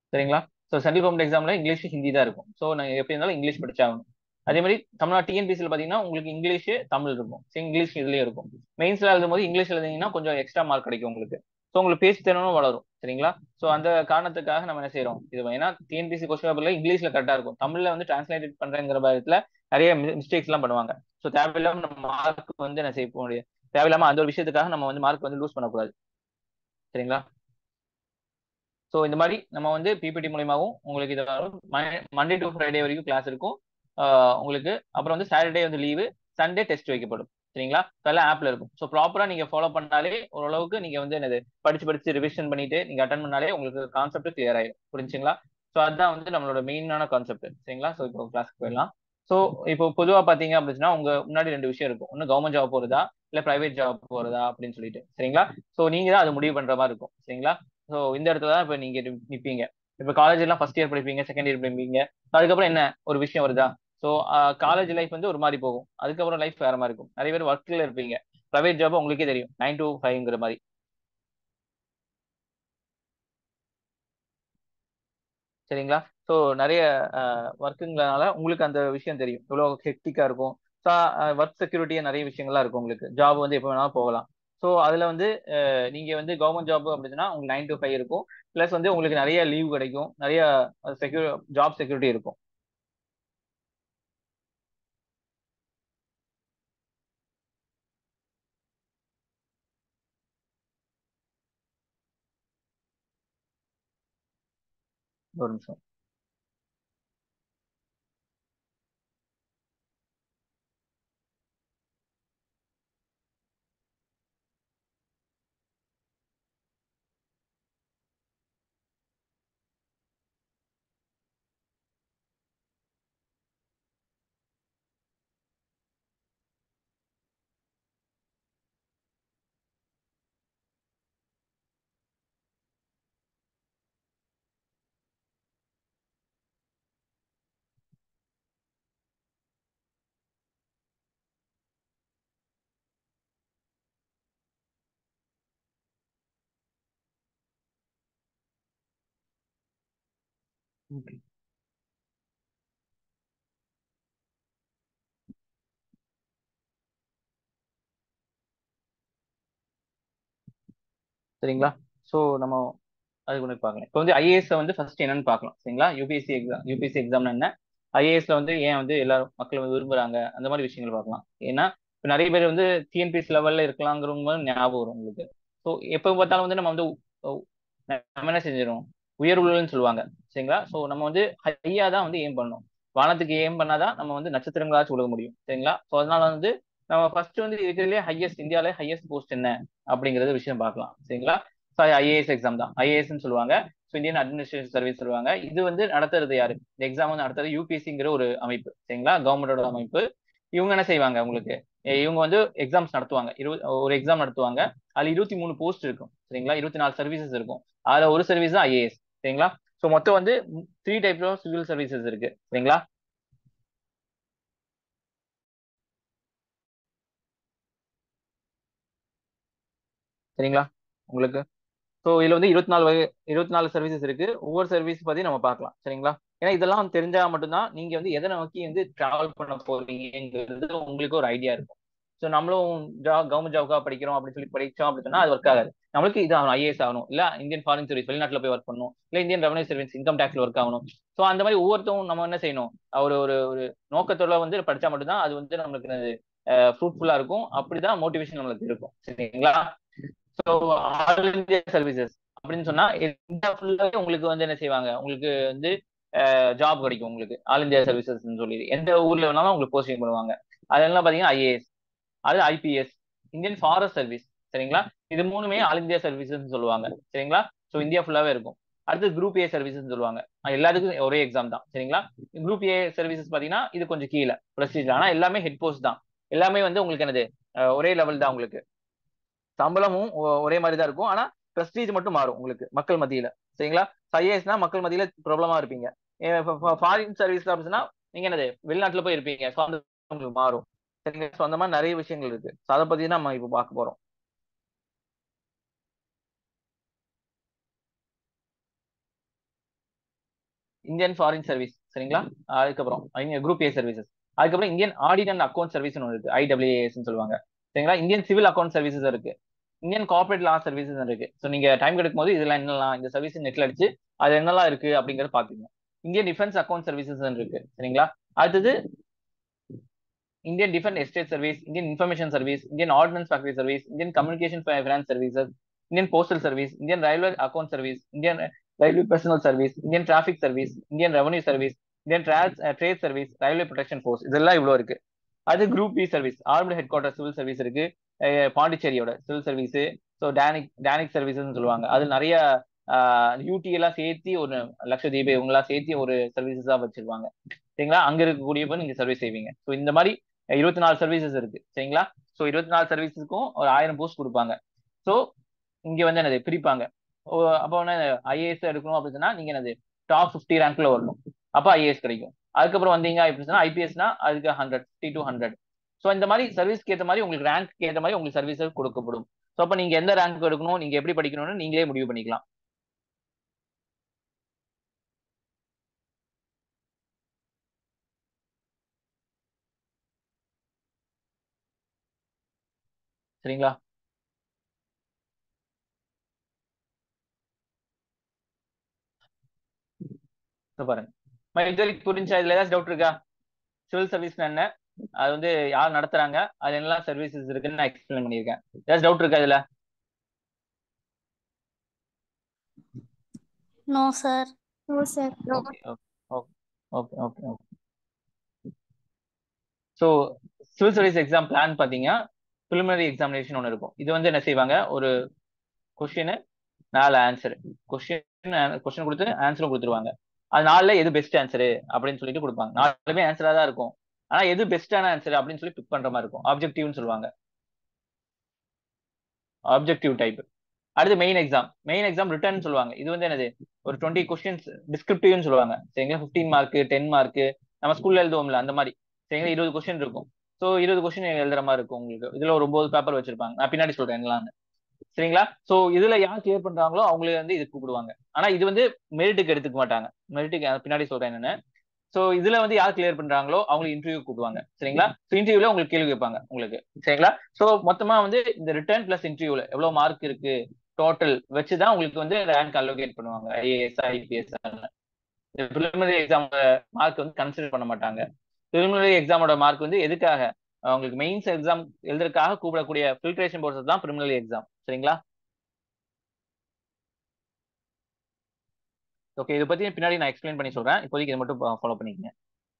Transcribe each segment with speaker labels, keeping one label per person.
Speaker 1: சரிங்களா so central government எக்ஸாம்ல English Hindi தான் இருக்கும் ஸோ நான் எப்படி இருந்தாலும் இங்கிலீஷ் படிச்சாகணும் அதே மாதிரி தமிழ்நாடு டிஎன்பிசியில் பார்த்தீங்கன்னா உங்களுக்கு இங்கிலீஷ் தமிழ் இருக்கும் ஸோ இங்கிலீஷ் இதுலேயும் இருக்கும் மெயின்ஸ்ல எழுதும் போது இங்கிலீஷ் எழுதிங்கன்னா கொஞ்சம் எக்ஸ்ட்ரா மார்க் கிடைக்கும் உங்களுக்கு ஸோ உங்களுக்கு பேச்சு திறனும் வளரும் சரிங்களா ஸோ அந்த காரணத்துக்காக நம்ம என்ன செய்யறோம் இது ஏன்னா டிஎன்பிசி கொஸ்டின் பேப்பர்ல இங்கிலீஷ்ல கரெக்டா இருக்கும் தமிழ்ல வந்து டிரான்ஸ்லேட் பண்றேங்கிற பட்சத்துல நிறைய மிஸ்டேக்ஸ் எல்லாம் பண்ணுவாங்க ஸோ தேவையில்லாம நம்ம மார்க் வந்து என்ன செய்ய முடியும் தேவையில்லாம அந்த ஒரு விஷயத்துக்காக நம்ம வந்து மார்க் வந்து லூஸ் பண்ணக்கூடாது சரிங்களா ஸோ இந்த மாதிரி நம்ம வந்து பிபிடி மூலியமாகவும் உங்களுக்கு இது மண்டே டு ஃப்ரைடே வரைக்கும் கிளாஸ் இருக்கும் உங்களுக்கு அப்புறம் வந்து சாட்டர்டே வந்து லீவு சண்டே டெஸ்ட் வைக்கப்படும் சரிங்களா அதெல்லாம் ஆப்ல இருக்கும் ஸோ ப்ராப்பரா நீங்க ஃபாலோ பண்ணாலே ஓரளவுக்கு நீங்க வந்து என்னது படிச்சு படிச்சு ரிவிஷன் பண்ணிட்டு நீங்க அட்டன் பண்ணாலே உங்களுக்கு கான்செப்ட் கிளியர் ஆயிடும் புரிஞ்சுங்களா ஸோ அதுதான் வந்து நம்மளோட மெயினான கான்செப்ட் சரிங்களா ஸோ இப்போ கிளாஸ்க்கு போயிடலாம் ஸோ இப்போ பொதுவாக பார்த்தீங்க அப்படின்னா உங்க முன்னாடி ரெண்டு விஷயம் இருக்கும் ஒன்று கவர்மெண்ட் ஜாப் போறதா இல்லை பிரைவேட் ஜாப் போறதா அப்படின்னு சொல்லிட்டு சரிங்களா ஸோ நீங்க தான் அது முடிவு பண்ற மாதிரி இருக்கும் சரிங்களா ஸோ இந்த இடத்துல தான் இப்போ நீங்க நிற்பீங்க இப்போ காலேஜ் எல்லாம் ஃபர்ஸ்ட் இயர் படிப்பீங்க செகண்ட் இயர் படிப்பீங்க அதுக்கப்புறம் என்ன ஒரு விஷயம் வருதா ஸோ காலேஜ் லைஃப் வந்து ஒரு மாதிரி போகும் அதுக்கப்புறம் லைஃப் வேற மாதிரி இருக்கும் நிறைய பேர் ஒர்க்ல இருப்பீங்க ப்ரைவேட் ஜாப் உங்களுக்கே தெரியும் நைன் டு ஃபைவ்ங்கிற மாதிரி சரிங்களா ஸோ நிறைய ஒர்க்குங்கிறனால உங்களுக்கு அந்த விஷயம் தெரியும் எவ்வளோ ஹெக்டிக்கா இருக்கும் ஸோ ஒர்க் செக்யூரிட்டியா நிறைய விஷயங்கள்லாம் இருக்கும் உங்களுக்கு ஜாப் வந்து எப்போ வேணாலும் போகலாம் ஸோ அதுல வந்து நீங்க வந்து கவர்மெண்ட் ஜாப் அப்படின்னா உங்களுக்கு நைன் டு ஃபைவ் இருக்கும் பிளஸ் வந்து உங்களுக்கு நிறைய லீவ் கிடைக்கும் நிறைய செக்யூ ஜாப் செக்யூரிட்டி இருக்கும் ஒரு நிமிஷம் ஓகே சரிங்களா ஸோ நம்ம அதுக்கு ஒன்று பார்க்கலாம் இப்போ வந்து ஐஏஎஸ் வந்து ஃபர்ஸ்ட் என்னன்னு பார்க்கலாம் சரிங்களா யூபிஎஸ்சி எக்ஸாம் யூபிஎஸ்சி எக்ஸாம்னா என்ன ஐஏஎஸ்ல வந்து ஏன் வந்து எல்லாரும் மக்கள் வந்து விரும்புறாங்க அந்த மாதிரி விஷயங்கள் பார்க்கலாம் ஏன்னா இப்போ நிறைய பேர் வந்து டிஎன்பிஎஸ் லெவல்ல இருக்கலாங்கிறவங்க ஞாபகம் வரும் உங்களுக்கு ஸோ எப்போ பார்த்தாலும் வந்து நம்ம வந்து நம்ம என்ன செஞ்சிடும் உயர்வுன்னு சொல்லுவாங்க சரிங்களா ஸோ நம்ம வந்து ஹையா தான் வந்து ஏம் பண்ணணும் வானத்துக்கு ஏம் பண்ணாதான் நம்ம வந்து நட்சத்திரங்களாச்சும் உழுக முடியும் சரிங்களா ஸோ அதனால வந்து நம்ம ஃபர்ஸ்ட் வந்து இருக்கிறதுலே ஹையஸ்ட் இந்தியாவிலே ஹையஸ்ட் போஸ்ட் என்ன அப்படிங்கறது விஷயம் பார்க்கலாம் சரிங்களா ஸோ ஐஏஎஸ் எக்ஸாம் தான் ஐஏஎஸ்ன்னு சொல்லுவாங்க ஸோ இந்தியன் அட்மினிஸ்ட்ரேஷன் சர்வீஸ் சொல்லுவாங்க இது வந்து நடத்துறது யாரு இந்த எக்ஸாம் வந்து நடத்துறது யூபிஎஸ்சிங்கிற ஒரு அமைப்பு சரிங்களா கவர்மெண்டோட அமைப்பு இவங்க என்ன செய்வாங்க உங்களுக்கு இவங்க வந்து எக்ஸாம்ஸ் நடத்துவாங்க இரு ஒரு எக்ஸாம் நடத்துவாங்க அதுல இருபத்தி மூணு போஸ்ட் இருக்கும் சரிங்களா இருபத்தி நாலு சர்வீசஸ் இருக்கும் அதுல ஒரு சர்வீஸ் தான் ஐஏஎஸ் சரிங்களா ஸோ மொத்தம் வந்து three type of civil services இருக்கு சரிங்களா சரிங்களா உங்களுக்கு ஸோ இதுல வந்து இருபத்தி நாலு வகை இருபத்தி நாலு சர்வீசஸ் இருக்கு ஒவ்வொரு சர்வீஸ் பத்தி நம்ம பார்க்கலாம் சரிங்களா ஏன்னா இதெல்லாம் தெரிஞ்சா மட்டும்தான் நீங்க வந்து எதை நோக்கி வந்து டிராவல் பண்ண போறீங்கிறது உங்களுக்கு ஒரு ஐடியா இருக்கும் ஸோ நம்மளும் ஜாப் கவர்மெண்ட் ஜாப்க்காக படிக்கிறோம் அப்படின்னு சொல்லி படிச்சோம் அப்படின்னு சொன்னா அது ஒர்க் ஆகாது நம்மளுக்கு இது ஆகணும் ஐஏஎஸ் ஆகணும் இல்ல இந்தியன் ஃபாரின் சர்வீஸ் வெளிநாட்டுல போய் ஒர்க் பண்ணணும் இல்ல இந்தியன் ரெவன்யூ சர்வீஸ் இன்கம் டேக்ஸ்ல ஒர்க் ஆகணும் ஸோ அந்த மாதிரி ஒவ்வொருத்தவும் நம்ம என்ன செய்யணும் ஒரு ஒரு ஒரு நோக்கத்தோட வந்து படிச்சா மட்டும்தான் அது வந்து நம்மளுக்கு ஃப்ரூட்ஃபுல்லா இருக்கும் அப்படிதான் மோட்டிவேஷன் நம்மளுக்கு இருக்கும் சரிங்களா ஸோ ஆல் இந்தியா சர்வீசஸ் அப்படின்னு சொன்னா இந்தியா ஃபுல்லாவே உங்களுக்கு வந்து என்ன செய்வாங்க உங்களுக்கு வந்து ஜாப் கிடைக்கும் உங்களுக்கு ஆல் இந்தியா சர்வீசஸ் சொல்லி எந்த ஊர்ல வேணாலும் உங்களுக்கு போஸ்டிங் பண்ணுவாங்க அதெல்லாம் பாத்தீங்கன்னா ஐஏஎஸ் அது ஐபிஎஸ் இந்தியன் ஃபாரஸ்ட் சர்வீஸ் சரிங்களா இது மூணுமே ஆல் இந்தியா சர்வீசஸ் சொல்லுவாங்க சரிங்களா ஸோ இந்தியா ஃபுல்லாவே இருக்கும் அடுத்து குரூப் ஏ சர்வீசஸ் சொல்லுவாங்க எல்லாத்துக்கும் ஒரே எக்ஸாம் தான் சரிங்களா குரூப் ஏ சர்வீசஸ் பாத்தீங்கன்னா இது கொஞ்சம் கீழே ப்ரொசீஜர் ஆனா எல்லாமே ஹெட் போஸ்ட் தான் எல்லாமே வந்து உங்களுக்கு என்னது ஒரே லெவல் தான் உங்களுக்கு சம்பளமும் ஒரே மாதிரி தான் இருக்கும் ஆனா ப்ரெஸ்டீஜ் மட்டும் மாறும் உங்களுக்கு மக்கள் மத்தியில சரிங்களா ஐஏஎஸ்னா மக்கள் மத்தியில ப்ராப்ளமா இருப்பீங்க ஃபாரின் சர்வீஸ் அப்படின்னா நீங்க என்னது வெளிநாட்டுல போய் இருப்பீங்க ஸோ அந்த உங்களுக்கு மாறும் சரிங்க ஸோ அந்த மாதிரி நிறைய விஷயங்கள் இருக்கு ஸோ அதை பத்தி நம்ம இப்போ பார்க்க போறோம் இந்தியன் ஃபாரின் சர்வீஸ் சரிங்களா அதுக்கப்புறம் குரூப் ஏ சர்வீசஸ் அதுக்கப்புறம் Indian audit and account service ஒன்று இருக்கு ஐடபிள்யூஏஎஸ் சொல்லுவாங்க சரிங்களா இந்தியன் சிவில் அக்கௌண்ட் சர்வீசஸ் இருக்கு இந்தியன் கார்பரேட் லா சர்வீசஸ் இருக்கு ஸோ நீங்க டைம் கிடைக்கும் போது இதெல்லாம் என்னலாம் இந்த சர்வீஸ் நெட்ல அடிச்சு அது என்னெல்லாம் இருக்கு அப்படிங்கறத பாத்துக்கங்க இந்தியன் டிஃபென்ஸ் அக்கௌண்ட் சர்வீசஸ் இருக்கு சரிங்களா அடுத்தது Indian defence estate service Indian information service Indian ordnance factory service Indian communication finance services Indian postal service Indian railway account service Indian railway personnel service Indian traffic service Indian revenue service Indian trade service railway protection force இதெல்லாம் இவ்வளோ இருக்கு அது group B service army head quarter civil service இருக்கு பாண்டிச்சேரியோட civil service so DANICS DANICS சர்வீஸ்னு சொல்லுவாங்க அது நிறைய யூடி எல்லாம் சேர்த்து ஒரு லட்சதீப இவங்கெல்லாம் சேர்த்து ஒரு சர்வீசஸா வச்சிருவாங்க சரிங்களா அங்க இருக்கக்கூடிய நீங்க சர்வீஸ் செய்வீங்க ஸோ இந்த மாதிரி இருபத்தி நாலு சர்வீசஸ் இருக்கு சரிங்களா ஸோ இருபத்தி நாலு சர்வீஸுக்கும் ஒரு ஆயிரம் போஸ்ட் கொடுப்பாங்க ஸோ இங்க வந்து என்னது பிரிப்பாங்க அப்போ வந்து ஐஏஎஸ் எடுக்கணும் அப்படின்னு சொன்னா நீங்க என்னது டாப் ஃபிஃப்டி ரேங்க்ல வரணும் அப்போ ஐஏஎஸ் கிடைக்கும் அதுக்கப்புறம் வந்தீங்க அப்படின்னு சொன்னா ஐபிஎஸ்னா அதுக்கு hundred fifty two hundred so இந்த மாதிரி சர்வீஸ்க்கு ஏற்ற மாதிரி உங்களுக்கு ரேங்க் ஏற்ற மாதிரி உங்களுக்கு சர்வீஸ் கொடுக்கப்படும் ஸோ அப்போ நீங்க எந்த ரேங்க் எடுக்கணும் நீங்க எப்படி படிக்கணும்னு நீங்களே முடிவு பண்ணிக்கலாம் சரிங்களா பாருங்க இது வரைக்கும் புரிஞ்சா இதுல ஏதாச்சும் டவுட் இருக்கா சிவில் சர்வீஸ் என்ன அது வந்து யார் நடத்துறாங்க அது என்னெல்லாம் சர்வீசஸ் இருக்குன்னு நான் எக்ஸ்பிளைன் பண்ணியிருக்கேன் ஏதாச்சும் டவுட் இருக்கா இதுல
Speaker 2: no sir
Speaker 3: no sir
Speaker 1: okay okay okay okay okay so civil service exam plan பார்த்தீங்கன்னா ப்ரிலிமினரி எக்ஸாமினேஷன் ஒன்று இருக்கும் இது வந்து என்ன செய்வாங்க ஒரு கொஸ்டின் நாலு ஆன்சர் கொஸ்டின் கொஸ்டின் கொடுத்து ஆன்சரும் கொடுத்துருவாங்க அது நாலுல எது பெஸ்ட் ஆன்சரு அப்படின்னு சொல்லிட்டு கொடுப்பாங்க நாலுமே ஆன்சரா தான் இருக்கும் ஆனா எது பெஸ்டான ஆன்சர் அப்படின்னு சொல்லி பிக் பண்ற மாதிரி இருக்கும் ஆப்ஜெக்டிவ்னு சொல்லுவாங்க ஆப்ஜெக்டிவ் டைப் அடுத்து main exam main exam written சொல்லுவாங்க இது வந்து என்னது ஒரு டுவெண்ட்டி கொஸ்டின்ஸ் டிஸ்கிரிப்டிவ்னு சொல்லுவாங்க சரிங்களா ஃபிஃப்டீன் மார்க் டென் மார்க் நம்ம ஸ்கூல்ல எழுதுவோம்ல அந்த மாதிரி சரிங்களா இருபது கொஸ்டின் இருக்கும் ஸோ இருபது கொஸ்டின் எழுதுற மாதிரி இருக்கும் உங்களுக்கு இதுல ஒரு ஒன்பது பேப்பர் வச்சிருப்பாங்க நான் பின்னாடி சொல்றேன் என்னலான்னு சரிங்களா சோ இதுல யார் கிளியர் பண்றாங்களோ அவங்களே வந்து இது கூப்பிடுவாங்க ஆனா இது வந்து மெரிட்டுக்கு எடுத்துக்க மாட்டாங்க மெரிட்டுக்கு பின்னாடி சொல்றேன் என்னன்னு சோ இதுல வந்து யார் கிளியர் பண்றாங்களோ அவங்களுக்கு இன்டர்வியூ கூப்பிடுவாங்க சரிங்களா ஸோ இன்டர்வியூல உங்களுக்கு கேள்வி கேட்பாங்க உங்களுக்கு சரிங்களா சோ மொத்தமா வந்து இந்த ரிட்டர்ன் பிளஸ் இன்டர்வியூல எவ்வளவு மார்க் இருக்கு டோட்டல் வச்சுதான் உங்களுக்கு வந்து ரேங்க் அலோகேட் பண்ணுவாங்க IAS IPS preliminary exam mark வந்து கன்சிடர் பண்ண மாட்டாங்க ப்ரிலிமினரி எக்ஸாமோட மார்க் வந்து எதுக்காக உங்களுக்கு மெயின்ஸ் எக்ஸாம் எழுதுறதுக்காக கூப்பிடக்கூடிய ஃபில்ட்ரேஷன் போர்சஸ் தான் ப்ரிலிமினரி எக்ஸாம் சரிங்களா ஓகே இதை பத்தி பின்னாடி நான் எக்ஸ்பிளைன் பண்ணி சொல்றேன் இப்போதைக்கு இதை மட்டும் ஃபாலோ பண்ணிக்கங்க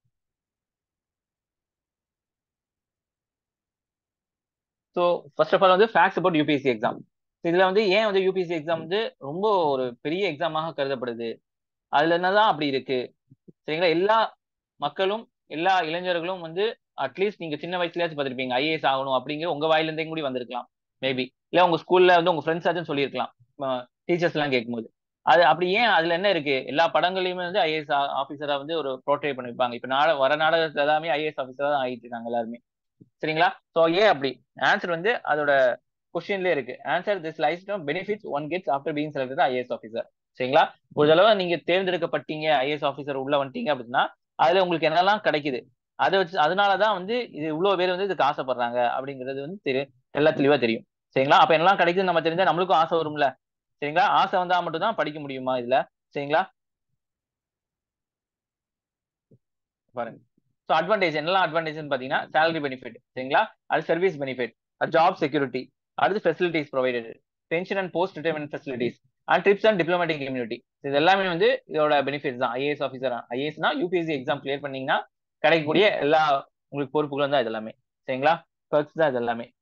Speaker 1: ஸோ ஃபர்ஸ்ட் ஆஃப் ஆல் வந்து ஃபேக்ட்ஸ் அபவுட் யூபிஎஸ்சி எக்ஸாம் இதுல வந்து ஏன் வந்து யூபிஎஸ்சி எக்ஸாம் வந்து ரொம்ப ஒரு பெரிய எக்ஸாமாக கருதப்படுது அதுல என்னதான் அப்படி இருக்கு சரிங்களா எல்லா மக்களும் எல்லா இளைஞர்களும் வந்து அட்லீஸ்ட் நீங்க சின்ன வயசுலயாச்சும் பார்த்திருப்பீங்க ஐஏஎஸ் ஆகணும் அப்படிங்கிற உங்க வாயிலிருந்தே கூட வந்திருக்கலாம் மேபி இல்ல உங்க ஸ்கூல்ல வந்து உங்க ஃப்ரெண்ட்ஸ் ஆச்சும் சொல்லியிருக்கலாம் டீச்சர்ஸ் எல்லாம் கேட்கும்போது அது அப்படி ஏன் அதுல என்ன இருக்கு எல்லா படங்களையுமே வந்து ஐஏஎஸ் ஆஃபீஸரா வந்து ஒரு ப்ரோட்ரே பண்ணிருப்பாங்க இப்ப நாட வர நாடகத்துல எல்லாமே ஐஏஎஸ் ஆஃபீஸரா தான் ஆகிட்டு இருக்காங்க எல்லாருமே சரிங்களா ஸோ ஏன் அப்படி ஆன்சர் வந்து அதோட கொஸ்டின்ல இருக்கு answer this life benefits one gets after being selected IAS officer சரிங்களா ஒரு தடவை நீங்க தேர்ந்தெடுக்கப்பட்டீங்க ஐஏஎஸ் ஆஃபீஸர் உள்ள வந்துட்டீங்க அப்படின்னா அதுல உங்களுக்கு என்னெல்லாம் கிடைக்குது அதை வச்சு அதனாலதான் வந்து இது இவ்வளவு பேர் வந்து இதுக்கு ஆசைப்படுறாங்க அப்படிங்கிறது வந்து தெரியும் எல்லாம் தெளிவா தெரியும் சரிங்களா அப்ப என்னெல்லாம் கிடைக்குதுன்னு நம்ம தெரிஞ்சா நம்மளுக்கும் ஆசை வரும்ல சரிங்களா ஆசை வந்தா மட்டும் தான் படிக்க முடியுமா இதுல சரிங்களா பாருங்க ஸோ அட்வான்டேஜ் என்னெல்லாம் அட்வான்டேஜ்னு பாத்தீங்கன்னா சேலரி பெனிஃபிட் சரிங்களா அது சர்வீஸ் பெனிஃபிட் ஜாப் செக்யூரிட்டி அடுத்து facilities provided pension and post retirement facilities and trips and diplomatic community இது எல்லாமே வந்து இதோட பெனிஃபிட்ஸ் தான் ஐஏஎஸ் ஆஃபீஸர் ஐஏஎஸ்னா யூபிஎஸ்சி எக்ஸாம் கிளியர் பண்ணீங்கன்னா கிடைக்கக்கூடிய எல்லா உங்களுக்கு பொறுப்புகளும் தான் இது எல்லாமே சரிங்களா பர்க்ஸ் தான் இது எல்லாமே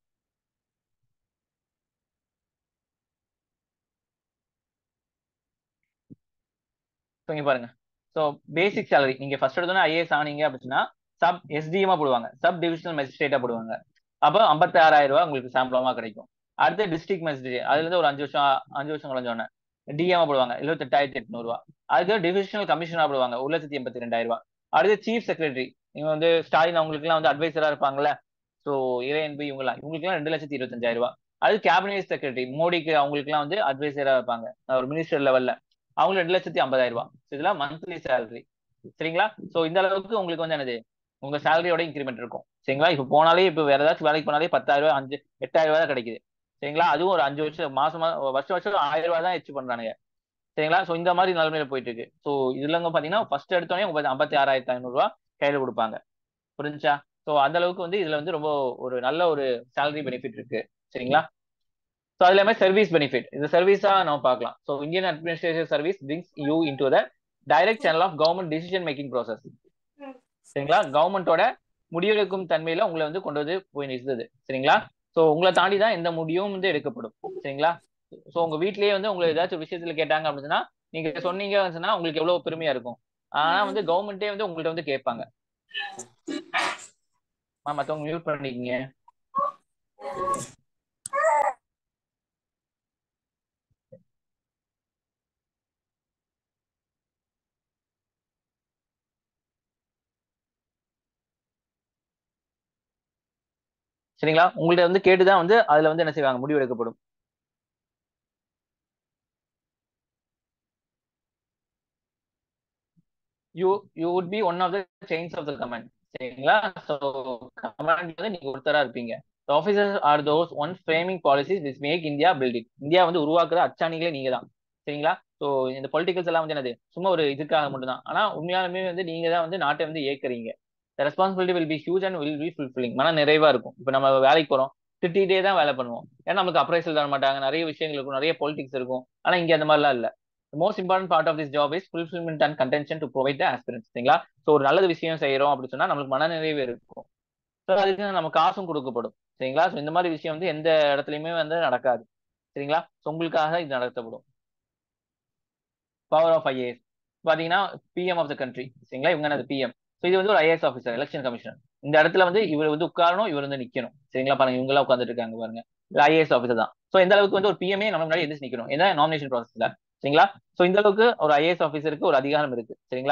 Speaker 1: இங்க பாருங்க ஸோ பேசிக் சேலரி நீங்க ஃபர்ஸ்ட் எடுத்தோன்னே ஐஏஎஸ் ஆனீங்க அப்படின்னா சப் எஸ்டிஎமா போடுவாங்க சப் டிவிஷனல் மேஜிஸ்ட்ரேட்டா போடுவாங்க அப்போ ஐம்பத்தி ஆறாயிரம் ரூபாய் உங்களுக்கு சாம்பளமா கிடைக்கும் அடுத்து டிஸ்ட்ரிக்ட் மேஜிஸ்ட்ரேட் அதுல இருந்து ஒரு அஞ்சு வருஷம் அஞ்சு வருஷம் கழிஞ்சோடனே டிஎம்ஆ போடுவாங்க எழுபத்தெட்டாயிரத்தி எட்நூறு ரூபா அதுக்கு டிவிஷனல் கமிஷனா போடுவாங்க ஒரு லட்சத்தி எண்பத்தி ரெண்டாயிரம் ரூபாய் அடுத்து சீஃப் செக்ரட்டரி இவங்க வந்து ஸ்டாலின் அவங்களுக்கு எல்லாம் வந்து அட்வைசரா இருப்பாங்கல்ல ஸோ இளையன்பி இவங்கலாம் இவங்களுக்குலாம் ரெண்டு லட்சத்தி இருபத்தஞ்சாயிரம் ரூபாய் அது கேபினெட் செக்ரட்டரி மோடிக்கு அவங்களுக்கு எல்லாம் வந்து அட்வைசரா இருப்பாங்க ஒரு மினிஸ்டர் லெவல்ல அவங்க ரெண்டு லட்சத்தி ஐம்பதாயிரம் ரூபாய் இதெல்லாம் மந்த்லி சேலரி சரிங்களா சோ இந்த அளவுக்கு உங்களுக்கு வந்து என்னது உங்க சேலரியோட இன்க்ரிமெண்ட் இருக்கும் சரிங்களா இப்ப போனாலே இப்ப வேற ஏதாச்சும் வேலைக்கு போனாலே பத்தாயிரம் ரூபாய் அஞ்சு எட்டாயிரம் ரூபாய் தான் கிடைக்குது சரிங்களா அதுவும் ஒரு அஞ்சு வருஷம் மாசம் வருஷம் வருஷம் ஆயிரம் ரூபாய் தான் எச்சு பண்றானுங்க சரிங்களா சோ இந்த மாதிரி நிலைமையில போயிட்டு இருக்கு சோ இதுலங்க பாத்தீங்கன்னா ஃபர்ஸ்ட் எடுத்தோடனே உங்களுக்கு ஐம்பத்தி ஆறாயிரத்தி ஐநூறு ரூபாய் கையில கொடுப்பாங்க புரிஞ்சா சோ அந்த அளவுக்கு வந்து இதுல வந்து ரொம்ப ஒரு நல்ல ஒரு சேலரி பெனிஃபிட் இருக்கு சரிங்களா ஸோ அது இல்லாமல் சர்வீஸ் பெனிஃபிட் இந்த சர்வீஸா நம்ம பார்க்கலாம் so Indian administrative service brings you in to the direct channel of government decision making process சரிங்களா கவர்மெண்டோட முடிவெடுக்கும் தன்மையில உங்களை வந்து கொண்டு வந்து போய் நிறுத்துது சரிங்களா ஸோ உங்களை தாண்டி தான் எந்த முடிவும் வந்து எடுக்கப்படும் சரிங்களா ஸோ உங்க வீட்லயே வந்து உங்களை ஏதாச்சும் விஷயத்துல கேட்டாங்க அப்படின்னா நீங்க சொன்னீங்க சொன்னா உங்களுக்கு எவ்வளவு பெருமையா இருக்கும் ஆனா வந்து கவர்மெண்டே வந்து உங்கள்ட்ட வந்து கேட்பாங்க மத்தவங்க மியூட் பண்ணிக்கீங்க சரிங்களா உங்கள்ட்ட வந்து கேட்டுதான் வந்து அதுல வந்து என்ன செய்வாங்க முடிவு எடுக்கப்படும் you you would be one of the chains of the command சரிங்களா ஸோ கமெண்ட் வந்து நீங்க ஒருத்தரா இருப்பீங்க officers are those one framing policies this make India building India வந்து உருவாக்குற அச்சாணிகளே நீங்க தான் சரிங்களா ஸோ இந்த பொலிட்டிகல்ஸ் எல்லாம் வந்து என்னது சும்மா ஒரு இதுக்காக மட்டும்தான் ஆனா உண்மையாலுமே வந்து நீங்க தான் வந்து நாட்டை வந்து இயக்குறீங்க responsibility will be huge and will be fulfilling மன நிறைவா இருக்கும் இப்போ நம்ம வேலைக்கு போறோம் திட்டிகிட்டே தான் வேலை பண்ணுவோம் ஏன்னா நமக்கு அப்ரைசல் தர மாட்டாங்க நிறைய விஷயங்கள் இருக்கும் நிறைய பொலிட்டிக்ஸ் இருக்கும் ஆனா இங்க அந்த மாதிரிலாம் இல்ல most important part of this job is fulfilment and contention to provide aspirants சரிங்களா ஸோ ஒரு நல்லது விஷயம் செய்யறோம் அப்படின்னு சொன்னா நம்மளுக்கு மனநிறைவு இருக்கும் ஸோ அதுக்கு நம்ம காசும் கொடுக்கப்படும் சரிங்களா ஸோ இந்த மாதிரி விஷயம் வந்து எந்த இடத்துலயுமே வந்து நடக்காது சரிங்களா ஸோ உங்களுக்காக இது நடத்தப்படும் பவர் ஆஃப் ஐஏஎஸ் பாத்தீங்கன்னா பிஎம் ஆஃப் த கண்ட்ரி சரிங்களா இவங்க அது பிஎம் ஸோ இது வந்து ஒரு ஐஏஎஸ் ஆஃபீஸர் எலெக்ஷன் கமிஷனர் இந்த இடத்துல வந்து இவர் வந்து உட்காரணும் இவர் வந்து நிக்கணும் சரிங்களா பாருங்க இவங்க எல்லாம் உட்காந்துட்டு இருக்காங்க பாருங்க இது ஐஏஎஸ் ஆஃபீஸர் தான் ஸோ இந்த அளவுக்கு வந்து ஒரு பிஎம்ஏ நம்ம முன்னாடி எதிர்த்து நிக்கணும் ஏன்னா நாமினேஷன் ப்ராசஸ்ல சரிங்களா ஸோ இந்த அளவுக்கு ஒரு ஐஏஎஸ் ஆஃபீஸருக்கு ஒரு அதிகாரம் இருக்கு சரிங்களா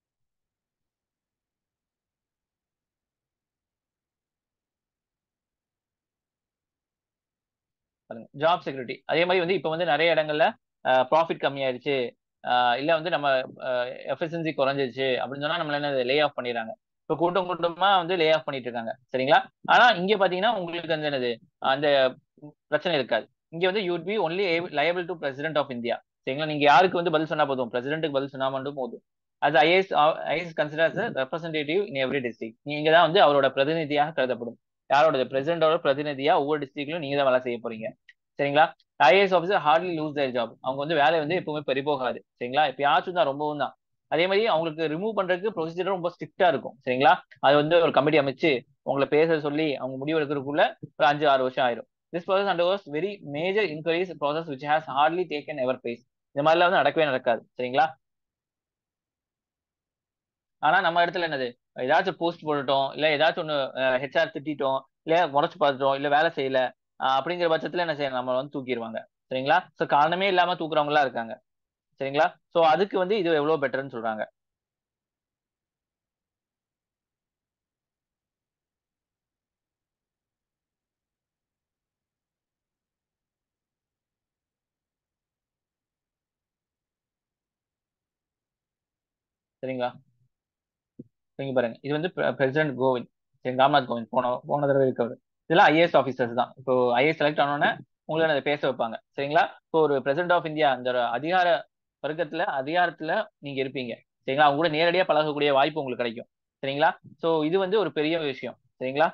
Speaker 1: ஜாப் செக்யூரிட்டி அதே மாதிரி வந்து இப்போ வந்து நிறைய இடங்கள்ல ப்ராஃபிட் கம்மியாயிருச்சு இல்ல வந்து நம்ம எஃபிஷியன்சி குறைஞ்சிருச்சு அப்படின்னு சொன்னா நம்மள என்ன லே ஆஃப் பண்ணிடுறாங்க இப்போ கூட்டம் கூட்டமா வந்து லே ஆஃப் பண்ணிட்டு இருக்காங்க சரிங்களா ஆனா இங்க பாத்தீங்கன்னா உங்களுக்கு அந்த என்னது அந்த பிரச்சனை இருக்காது இங்க வந்து you'd be only liable to president of India சரிங்களா நீங்க யாருக்கு வந்து பதில் சொன்னா போதும் பிரசிடென்ட்டுக்கு பதில் சொன்னா மட்டும் போதும் அது IAS IAS considers representative in every district நீங்க தான் வந்து அவரோட பிரதிநிதியாக கருதப்படும் யாரோட பிரசிடென்டோட பிரதிநிதியா ஒவ்வொரு டிஸ்ட்ரிக்ட்லயும் நீங்க தான் வேலை செய்ய போறீங்க சரிங்களா IAS officer hardly lose their job அவங்க வந்து வேலை வந்து எப்பவுமே பெரிய போகாது சரிங்களா எப்பயாச்சும் தான் ரொம்பவும் தான் அதே மாதிரி அவங்களுக்கு ரிமூவ் பண்றதுக்கு ப்ரொசீஜர் ரொம்ப ஸ்ட்ரிக்டா இருக்கும் சரிங்களா அது வந்து ஒரு கமிட்டி அமைச்சு உங்களை பேச சொல்லி அவங்க முடிவு எடுக்கிறதுக்குள்ள ஒரு அஞ்சு ஆறு வருஷம் ஆயிரும் this process under was very major inquiries process which has hardly taken ever place இந்த மாதிரிலாம் வந்து நடக்கவே நடக்காது சரிங்களா ஆனா நம்ம இடத்துல என்னது ஏதாச்சும் போஸ்ட் போட்டுட்டோம் இல்ல ஏதாச்சும் ஒண்ணு ஹெச்ஆர் திட்டோம் இல்ல முறைச்சு பார்த்துட்டோம் இல்ல வேலை செய்யல அப்படிங்கிற பட்சத்துல என்ன செய்யணும் நம்ம வந்து தூக்கிடுவாங்க சரிங்களா சோ காரணமே இல்லாம தூக்குறவங்களா இருக்காங்க சரிங்களா சோ அதுக்கு வந்து இது எவ்வளவு பெட்டர்னு சொல்றாங்க சரிங்களா நீங்க பாருங்க இது வந்து பிரசிடென்ட் கோவிந்த் சரி ராம்நாத் கோவிந்த் போன போன தடவை இருக்கவர் இதெல்லாம் ஐஏஎஸ் ஆஃபீஸர்ஸ் தான் இப்போ ஐஏஎஸ் செலக்ட் ஆனோடனே உங்களை அதை பேச வைப்பாங்க சரிங்களா இப்போ ஒரு பிரசிடென்ட் ஆஃப் இந்தியா அந்த அதிகார வர்க்கத்துல அதிகாரத்துல நீங்க இருப்பீங்க சரிங்களா அவங்க கூட நேரடியா பழகக்கூடிய வாய்ப்பு உங்களுக்கு கிடைக்கும் சரிங்களா சோ இது வந்து ஒரு பெரிய விஷயம் சரிங்களா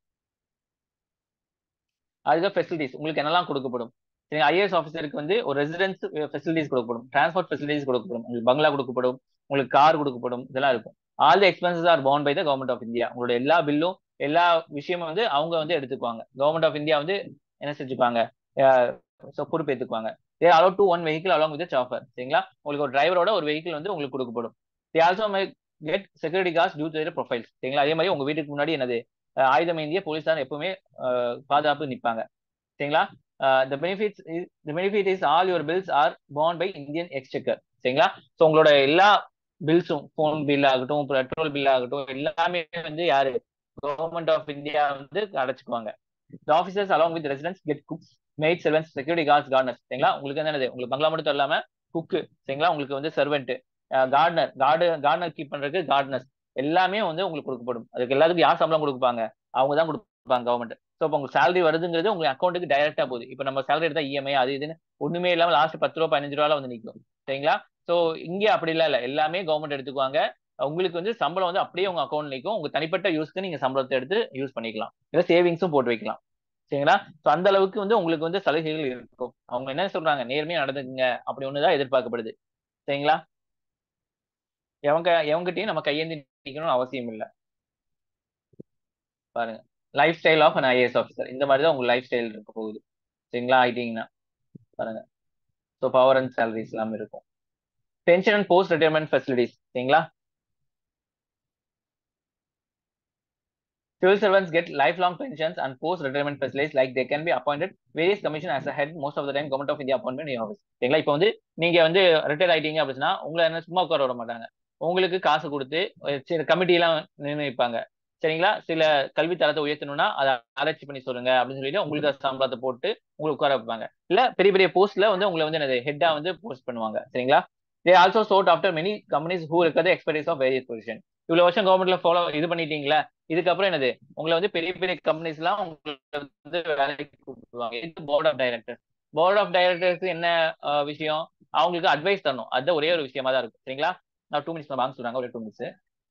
Speaker 1: அதுக்கு ஃபெசிலிட்டிஸ் உங்களுக்கு என்னெல்லாம் கொடுக்கப்படும் சரி ஐஏஎஸ் ஆஃபீஸருக்கு வந்து ஒரு ரெசிடென்ஸ் ஃபெசிலிட்டிஸ் கொடுக்கப்படும் டிரான்ஸ்போர்ட் ஃபெசிலிட்டிஸ் கொடுக்கப்படும் உங்களுக்கு பங்களா கொடுக்கப்படும் உங்களுக்கு கார் கொடுக்கப்படும் இதெல்லாம் இருக்கும் all the expenses are bound by the government of India உங்களோட எல்லா பில்லும் எல்லா விஷயமும் வந்து அவங்க வந்து எடுத்துக்குவாங்க கவர்மெண்ட் ஆஃப் இந்தியா வந்து என்ன செஞ்சுப்பாங்க பொறுப்பேற்றுக்குவாங்க they allot to one vehicle along with chauffeur சரிங்களா உங்களுக்கு ஒரு டிரைவரோட ஒரு வெஹிக்கிள் வந்து உங்களுக்கு கொடுக்கப்படும் they also may get security guards due to profiles சரிங்களா அதே மாதிரி உங்க வீட்டுக்கு முன்னாடி என்னது ஆயுதம் இந்திய போலீஸார் எப்பவுமே பாதுகாப்பு நிற்பாங்க சரிங்களா the benefits the benefit is all your bills are bound by Indian exchequer சரிங்களா ஸோ உங்களோட எல்லா பில்ஸும் ஃபோன் பில் ஆகட்டும் பெட்ரோல் பில் ஆகட்டும் எல்லாமே வந்து யாரு கவர்மெண்ட் ஆஃப் இந்தியா வந்து அடைச்சுக்குவாங்க officers along with residents get cooks maid servants security guards gardeners சரிங்களா உங்களுக்கு என்னது உங்களுக்கு பங்களா மட்டும் இல்லாம குக்கு சரிங்களா உங்களுக்கு வந்து servant gardener guard gardener keep பண்றதுக்கு கார்டனர்ஸ் எல்லாமே வந்து உங்களுக்கு கொடுக்கப்படும் அதுக்கு எல்லாத்துக்கும் யார் சம்பளம் கொடுப்பாங்க அவங்க தான் கொடுப்பாங்க கவர்மெண்ட் ஸோ இப்போ உங்களுக்கு சேலரி வருதுங்கிறது உங்களுக்கு அக்கௌண்ட்டுக்கு டைரக்டா போகுது இப்போ நம்ம சேலரி எடுத்தா இஎம்ஐ அது இதுன்னு ஒண்ணுமே இல்லாம லாஸ்ட் பத்து ரூபா பதினஞ்சு ரூபால வந்து நிற்கும் சரிங்களா ஸோ இங்கே அப்படி இல்லை இல்லை எல்லாமே கவர்மெண்ட் எடுத்துக்குவாங்க உங்களுக்கு வந்து சம்பளம் வந்து அப்படியே உங்க அக்கௌண்ட் நிற்கும் உங்க தனிப்பட்ட யூஸ்க்கு நீங்க சம்பளத்தை எடுத்து யூஸ் பண்ணிக்கலாம் இல்லை சேவிங்ஸும் போட்டு வைக்கலாம் சரிங்களா ஸோ அந்த அளவுக்கு வந்து உங்களுக்கு வந்து சலுகைகள் இருக்கும் அவங்க என்ன சொல்றாங்க நேர்மையா நடந்துக்குங்க அப்படி ஒண்ணுதான் எதிர்பார்க்கப்படுது சரிங்களா எவங்க எவங்கிட்டையும் நம்ம கையேந்தி நிக்கணும்னு அவசியம் இல்லை பாருங்க lifestyle of an IAS officer இந்த மாதிரி தான் உங்க லைஃப் ஸ்டைல் இருக்க போகுது சரிங்களா ஆயிட்டீங்கன்னா பாருங்க ஸோ பவர் அண்ட் சேலரிஸ் எல்லாமே இருக்கும் pension and post retirement facilities சரிங்களா Civil servants get lifelong pensions and post-retirement facilities like they can be appointed various commission as a head most of the time government of India appointment in office. சரிங்களா இப்போ வந்து நீங்க வந்து retire ஆயிட்டீங்க அப்படின்னா உங்களை என்ன சும்மா உட்கார விட மாட்டாங்க உங்களுக்கு காசு கொடுத்து சில கமிட்டி எல்லாம் நிர்ணயிப்பாங்க சரிங்களா சில கல்வி தரத்தை உயர்த்தணும்னா அதை ஆராய்ச்சி பண்ணி சொல்லுங்க அப்படின்னு சொல்லிட்டு உங்களுக்கு சம்பளத்தை போட்டு உங்களுக்கு உட்கார வைப்பாங்க இல்ல பெரிய பெரிய போஸ்ட்ல வந்து உங்களை வந்து ஹெட்டா வந்து போஸ்ட் பண்ணுவாங்க சரிங்களா they also sought after many companies who இருக்கிறது எக்ஸ்பர்டைஸ் ஆஃப் வேரியஸ் பொசிஷன் இவ்வளவு வருஷம் கவர்மெண்ட்ல ஃபாலோ இது பண்ணிட்டீங்களா இதுக்கப்புறம் என்னது உங்களை வந்து பெரிய பெரிய கம்பெனிஸ் எல்லாம் உங்களுக்கு வந்து வேலைக்கு கூப்பிடுவாங்க இது board of director board of directors என்ன விஷயம் அவங்களுக்கு அட்வைஸ் தரணும் அது ஒரே ஒரு விஷயமா தான் இருக்கும் சரிங்களா நான் டூ மினிட்ஸ் வாங்க சொல்றாங்க ஒரு டூ மினிட்ஸ்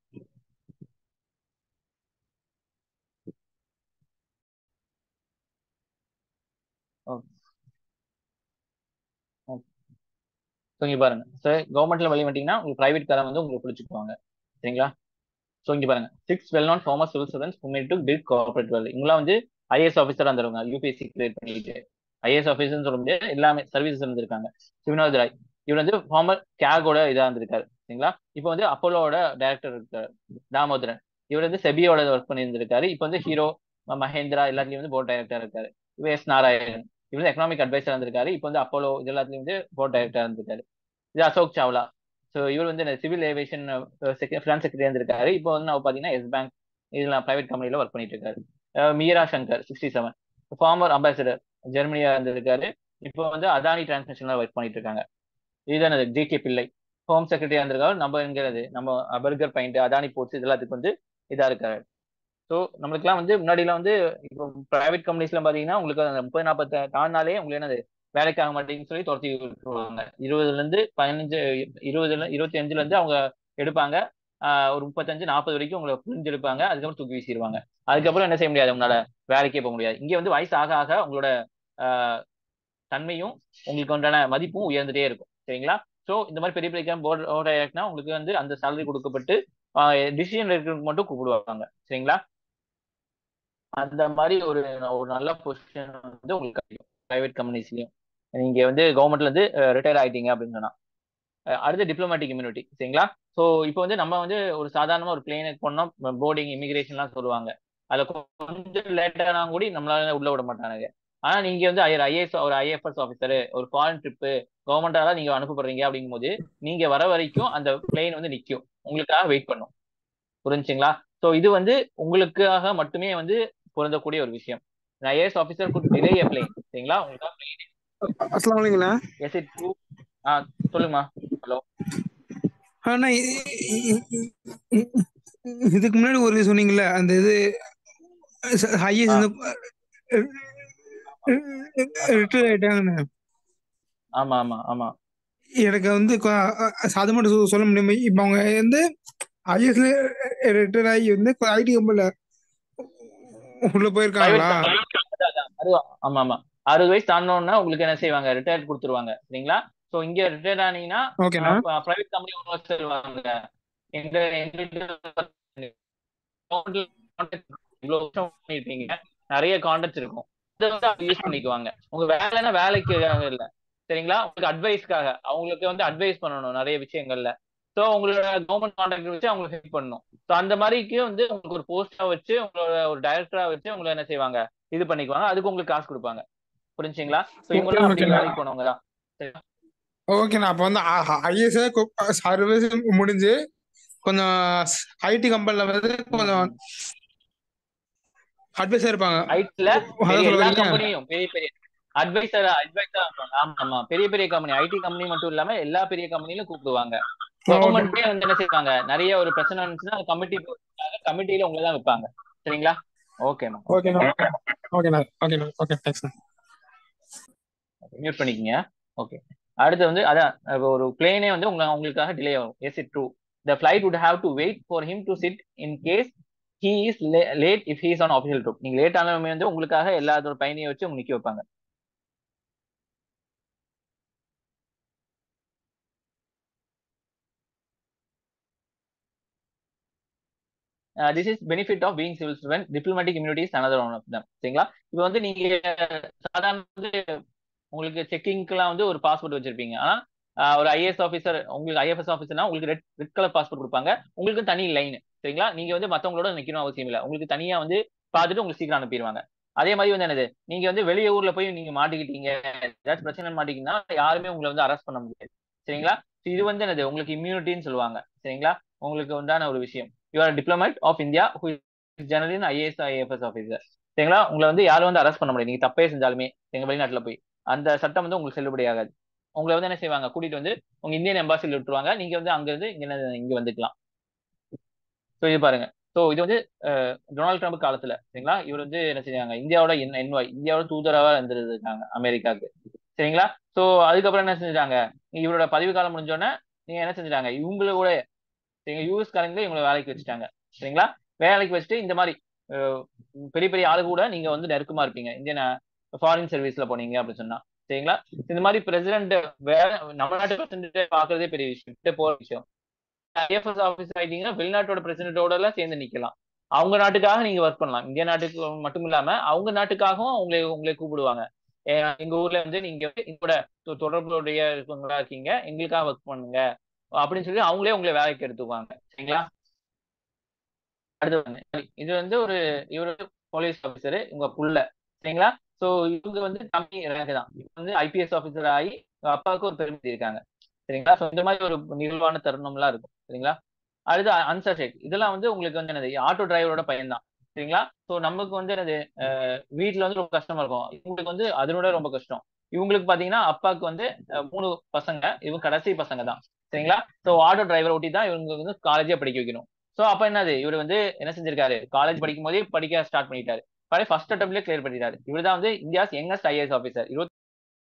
Speaker 1: ஸோ இங்க பாருங்க ஸோ கவர்மெண்ட்ல வெளியே வந்துட்டீங்கன்னா உங்களுக்கு பிரைவேட் காரை வந்து உங்களுக்கு பிடிச்சிக்குவாங்க சரிங்களா ஸோ இங்க பாருங்க six well known former civil servants to fill corporate world இவங்களாம் வந்து ஐஏஎஸ் ஆஃபீஸராக இருந்தவங்க யூபிஎஸ்சி கிளியர் பண்ணிட்டு ஐஏஎஸ் ஆஃபீஸர்னு சொல்ல முடியாது எல்லாமே சர்வீசஸ் இருந்திருக்காங்க சிவனாத் ராய் இவர் வந்து ஃபார்மர் கேகோட இதாக இருந்திருக்காரு சரிங்களா இப்போ வந்து அப்போலோட டைரக்டர் இருக்காரு தாமோதரன் இவர் வந்து செபியோட ஒர்க் பண்ணியிருந்திருக்காரு இப்போ வந்து ஹீரோ மஹேந்திரா எல்லாத்துலயும் வந்து போர்ட் டைரக்டர் இருக்காரு இவர் எஸ் நாராயணன் இவர் வந்து எக்கனாமிக் அட்வைசர் இருந்திருக்காரு இப்போ வந்து அப்போலோ இது எல்லாத்துலயும் வந்து போர்ட் டைரக்டர் இருந்திருக்காரு இது அசோக் சாவ்லா ஸோ இவர் வந்து சிவில் ஏவியேஷன் ஃபினான்ஸ் செக்ரட்டரி இருந்திருக்காரு இப்போ வந்து நம்ம பார்த்தீங்கன்னா எஸ் பேங்க் இதெல்லாம் பிரைவேட் கம்பெனில ஒர்க் பண்ணிட்டு இருக்காரு Meera Shankar sixty seven former ambassador ஜெர்மனியா இருந்திருக்காரு இப்போ வந்து அதானி டிரான்ஸ்மிஷன்ல ஒர்க் பண்ணிட்டு இருக்காங்க இதுதான் ஜே கே பிள்ளை ஹோம் செக்ரட்டரியா இருந்திருக்காரு நம்ம எங்கிறது நம்ம பர்கர் பாயிண்ட் அதானி போர்ட்ஸ் இது எல்லாத்துக்கு வந்து இதா இருக்காரு ஸோ நம்மளுக்குலாம் வந்து முன்னாடிலாம் வந்து இப்போ பிரைவேட் கம்பெனிஸ்லாம் பார்த்தீங்கன்னா உங்களுக்கு அந்த முப்பது நாற்பது தாண்டினாலே உங்களுக்கு என்னது வேலைக்கு ஆக மாட்டேங்குன்னு சொல்லி துரத்தி விட்டுருவாங்க இருபதுல இருந்து பதினஞ்சு இருபதுல இருபத்தி அஞ்சுல இருந்து அவங்க எடுப்பாங்க ஒரு முப்பத்தஞ்சு நாற்பது வரைக்கும் உங்களை புரிஞ்சு எடுப்பாங்க அதுக்கப்புறம் தூக்கி வீசிடுவாங்க அதுக்கப்புறம் என்ன செய்ய முடியாது உங்களால வேலைக்கே போக முடியாது இங்க வந்து வயசு ஆக ஆக உங்களோட தன்மையும் உங்களுக்கு உண்டான மதிப்பும் உயர்ந்துட்டே இருக்கும் சரிங்களா ஸோ இந்த மாதிரி பெரிய பெரிய போர்டு டைரக்ட்னா உங்களுக்கு வந்து அந்த சேலரி கொடுக்கப்பட்டு டிசிஷன் எடுக்கிறதுக்கு மட்டும் கூப்பிடுவாங்க சரிங்களா அந்த மாதிரி ஒரு ஒரு நல்ல பொசிஷன் வந்து உங்களுக்கு கிடைக்கும் பிரைவேட் கம்பெனிஸ்லயும் நீங்க வந்து கவர்மெண்ட்ல இருந்து ரிட்டையர் ஆயிட்டீங்க அப்படின்னு சொன்னா அடுத்து டிப்ளமேட்டிக் இம்யூனிட்டி சரிங்களா ஸோ இப்போ வந்து நம்ம வந்து ஒரு சாதாரணமா ஒரு பிளேனுக்கு போனோம் போர்டிங் இமிகிரேஷன்லாம் சொல்லுவாங்க அதுல கொஞ்சம் லேட்டானா கூட நம்மளால உள்ள விட மாட்டாங்க ஆனா நீங்க வந்து ஐஏஎஸ் ஒரு ஐஎஃப்எஸ் ஆஃபீஸர் ஒரு ஃபாரின் ட்ரிப்பு கவர்மெண்டால நீங்க அனுப்பப்படுறீங்க அப்படிங்கும் போது நீங்க வர வரைக்கும் அந்த பிளேன் வந்து நிற்கும் உங்களுக்காக வெயிட் பண்ணும் புரிஞ்சுங்களா ஸோ இது வந்து உங்களுக்காக மட்டுமே வந்து பொருந்தக்கூடிய ஒரு விஷயம் IAS officer could delay a plane சரிங்களா உங்களுக்காக பிளேன்
Speaker 2: அஸ்லாம் வலைங்கண்ணா
Speaker 1: எஸ் இட் ட்ரூ ஆ சொல்லுங்கம்மா ஹலோ
Speaker 2: அண்ணா இதுக்கு முன்னாடி ஒரு சொன்னீங்கல்ல அந்த இது ஹையஸ்ட் வந்து ரிட்டையர் ஆயிட்டாங்கண்ணே
Speaker 1: ஆமா ஆமா ஆமா
Speaker 2: எனக்கு வந்து அது மட்டும் சொல்ல முடியுமா இப்போ அவங்க வந்து ஐஎஸ்ல ரிட்டையர் ஆகி வந்து ஐடி கம்பெனில உள்ள போயிருக்காங்களா
Speaker 1: ஆமா ஆமா அறுபது வயசு தாண்டோம்னா உங்களுக்கு என்ன செய்வாங்க ரிட்டையர் கொடுத்துருவாங்க சரிங்களா சோ இங்க ரிட்டையர் ஆனீங்கன்னா பிரைவேட் கம்பெனி ஒன்று வச்சிருவாங்க இவ்வளவு வருஷம் பண்ணிருப்பீங்க நிறைய கான்டாக்ட் இருக்கும் இதை வந்து யூஸ் பண்ணிக்குவாங்க உங்க வேலைன்னா வேலைக்கு இல்ல சரிங்களா உங்களுக்கு அட்வைஸ்க்காக அவங்களுக்கு வந்து அட்வைஸ் பண்ணணும் நிறைய விஷயங்கள்ல ஸோ உங்களோட கவர்மெண்ட் கான்ட்ராக்ட் வச்சு அவங்களுக்கு ஹெல்ப் பண்ணணும் ஸோ அந்த மாதிரிக்கு வந்து உங்களுக்கு ஒரு போஸ்டா வச்சு உங்களோட ஒரு டைரக்டரா வச்சு உங்களை என்ன செய்வாங்க இது பண்ணிக்குவாங்க அதுக்கு உங்களுக்கு காசு கொடுப்பாங்க புரிஞ்சுங்களா ஸோ இவங்களாம் அப்படி வேலைக்கு போனவங்க தான்
Speaker 2: ஓகேண்ணா அப்போ வந்து ஐஎஸ் சர்வீஸ் முடிஞ்சு கொஞ்சம் ஐடி கம்பெனில வந்து கொஞ்சம் அட்வைஸா இருப்பாங்க
Speaker 1: ஐடில எல்லா கம்பெனியும் பெரிய பெரிய அட்வைசர் அட்வைசரா இருப்பாங்க ஆமா ஆமா பெரிய பெரிய கம்பெனி ஐடி கம்பெனி மட்டும் இல்லாம எல்லா பெரிய கம்பெனிலும் கூப்பிடுவாங்க கவர்மெண்ட்டே வந்து என்ன செய்வாங்க நிறைய ஒரு பிரச்சனை இருந்துச்சுன்னா கமிட்டி கமிட்டியில உங்களை தான் வைப்பாங்க சரிங்களா ஓகேண்ணா
Speaker 2: ஓகேண்ணா ஓகேண்ணா ஓகேண்ணா ஓகே தேங்க்ஸ்ண்ணா
Speaker 1: மியூட் பண்ணிக்கங்க ஓகே அடுத்து வந்து அதான் இப்ப ஒரு பிளேனே வந்து உங்க உங்களுக்காக டிலே ஆகும் is it true the flight would have to wait for him to sit in case he is late if he is on official trip நீங்க லேட் ஆனாலுமே வந்து உங்களுக்காக எல்லாத்தோட பயணியை வச்சு உங்க நிக்க வைப்பாங்க this is benefit of being civil student diplomatic immunities another one of them சரிங்களா இப்போ வந்து நீங்க சாதாரண வந்து உங்களுக்கு செக்கிங்க்குலாம் வந்து ஒரு பாஸ்போர்ட் வச்சிருப்பீங்க ஆனா ஆஹ் ஒரு ஐஏஎஸ் ஆஃபீஸர் உங்களுக்கு ஐஎஃப்எஸ் ஆஃபீஸர்னா உங்களுக்கு ரெட் ரெட் கலர் பாஸ்போர்ட் கொடுப்பாங்க உங்களுக்கு தனி லைன் சரிங்களா நீங்க வந்து மத்தவங்களோட நிக்கணும் அவசியம் இல்லை உங்களுக்கு தனியா வந்து பார்த்துட்டு உங்களுக்கு சீக்கிரம் அனுப்பிடுவாங்க அதே மாதிரி வந்து என்னது நீங்க வந்து வெளிய ஊர்ல போய் நீங்க மாட்டிக்கிட்டீங்க ஏதாச்சும் பிரச்சனை மாட்டிக்கிங்கன்னா யாருமே உங்களை வந்து அரெஸ்ட் பண்ண முடியாது சரிங்களா இது வந்து என்னது உங்களுக்கு இம்யூனிட்டின்னு சொல்லுவாங்க சரிங்களா உங்களுக்கு உண்டான ஒரு விஷயம் you're diplomat of India generally IAS IFS officer சரிங்களா உங்களை வந்து யாரும் வந்து அரெஸ்ட் பண்ண முடியாது நீங்க தப்பே செஞ்சாலுமே எங்க வெளிநாட்டுல போய் அந்த சட்டம் வந்து உங்களுக்கு செல்லுபடி ஆகாது உங்களை வந்து என்ன செய்வாங்க கூட்டிட்டு வந்து உங்க இந்தியன் எம்பாசியில் விட்டுருவாங்க நீங்க வந்து அங்க இருந்து இங்க இங்க வந்துக்கலாம் ஸோ இது பாருங்க ஸோ இது வந்து டொனால்ட் ட்ரம்ப் காலத்துல சரிங்களா இவர் வந்து என்ன செஞ்சாங்க இந்தியாவோட என் என்வாய் இந்தியாவோட தூதரவா இருந்திருக்காங்க அமெரிக்காவுக்கு சரிங்களா ஸோ அதுக்கப்புறம் என்ன செஞ்சுட்டாங்க இவரோட பதவி காலம் முடிஞ்சோடனே நீங்க என்ன செஞ்சுட்டாங்க இவங்களோட சரிங்க யூஎஸ் காரங்களே இவங்களை வேலைக்கு வச்சுட்டாங்க சரிங்களா வேலைக்கு வச்சுட்டு இந்த மாதிரி பெரிய பெரிய ஆளு கூட நீங்க வந்து நெருக்கமா இருப்பீங்க இந்தியன் ஃபாரின் சர்வீஸ்ல போனீங்க அப்படின்னு சொன்னா சரிங்களா இந்த மாதிரி பிரசிடென்ட் வேற நம்ம நாட்டு பிரசிடென்ட் பாக்குறதே பெரிய விஷயம் போற விஷயம் ஐஎஃப்எஸ் ஆஃபீஸ் ஆயிட்டீங்கன்னா வெளிநாட்டோட பிரசிடென்ட்டோட எல்லாம் சேர்ந்து நிக்கலாம் அவங்க நாட்டுக்காக நீங்க ஒர்க் பண்ணலாம் இந்திய நாட்டுக்கு மட்டும் இல்லாம அவங்க நாட்டுக்காகவும் உங்களை உங்களை கூப்பிடுவாங்க எங்க ஊர்ல வந்து நீங்க எங்களோட தொடர்புடைய இருக்கவங்களா இருக்கீங்க எங்களுக்காக ஒர்க் பண்ணுங்க அப்படின்னு சொல்லி அவங்களே உங்களை வேலைக்கு எடுத்துக்குவாங்க சரிங்களா அடுத்து இது வந்து ஒரு இவர் போலீஸ் ஆஃபீஸர் உங்க புள்ள சரிங்களா சோ இவங்க வந்து கம்மி ரேங்க் தான் இப்போ வந்து ஐபிஎஸ் ஆஃபீஸர் ஆகி அப்பாவுக்கு ஒரு பெருமை இருக்காங்க சரிங்களா ஸோ இந்த மாதிரி ஒரு நிகழ்வான தருணம்லாம் இருக்கும் சரிங்களா அடுத்து அன்சர் ஷேக் இதெல்லாம் வந்து உங்களுக்கு வந்து என்னது ஆட்டோ டிரைவரோட பையன் தான் சரிங்களா ஸோ நமக்கு வந்து என்னது வீட்டில் வந்து ரொம்ப கஷ்டமா இருக்கும் இவங்களுக்கு வந்து அதனோட ரொம்ப கஷ்டம் இவங்களுக்கு பாத்தீங்கன்னா அப்பாவுக்கு வந்து மூணு பசங்க இவங்க கடைசி பசங்க தான் சரிங்களா ஸோ ஆட்டோ டிரைவர் ஓட்டி தான் இவங்க வந்து காலேஜே படிக்க வைக்கணும் ஸோ அப்ப என்னது இவர் வந்து என்ன செஞ்சிருக்காரு காலேஜ் படிக்கும் போதே படிக்க ஸ்டார்ட் பண்ணிட்டாரு பழைய ஃபர்ஸ்ட் அட்டம்ப்ட்லேயே கிளியர் பண்ணிட்டாரு இவர் தான் வந்து இந்தியாஸ் யங்கஸ்ட் ஐஏஎஸ் ஆஃபீஸர் இருபத்தி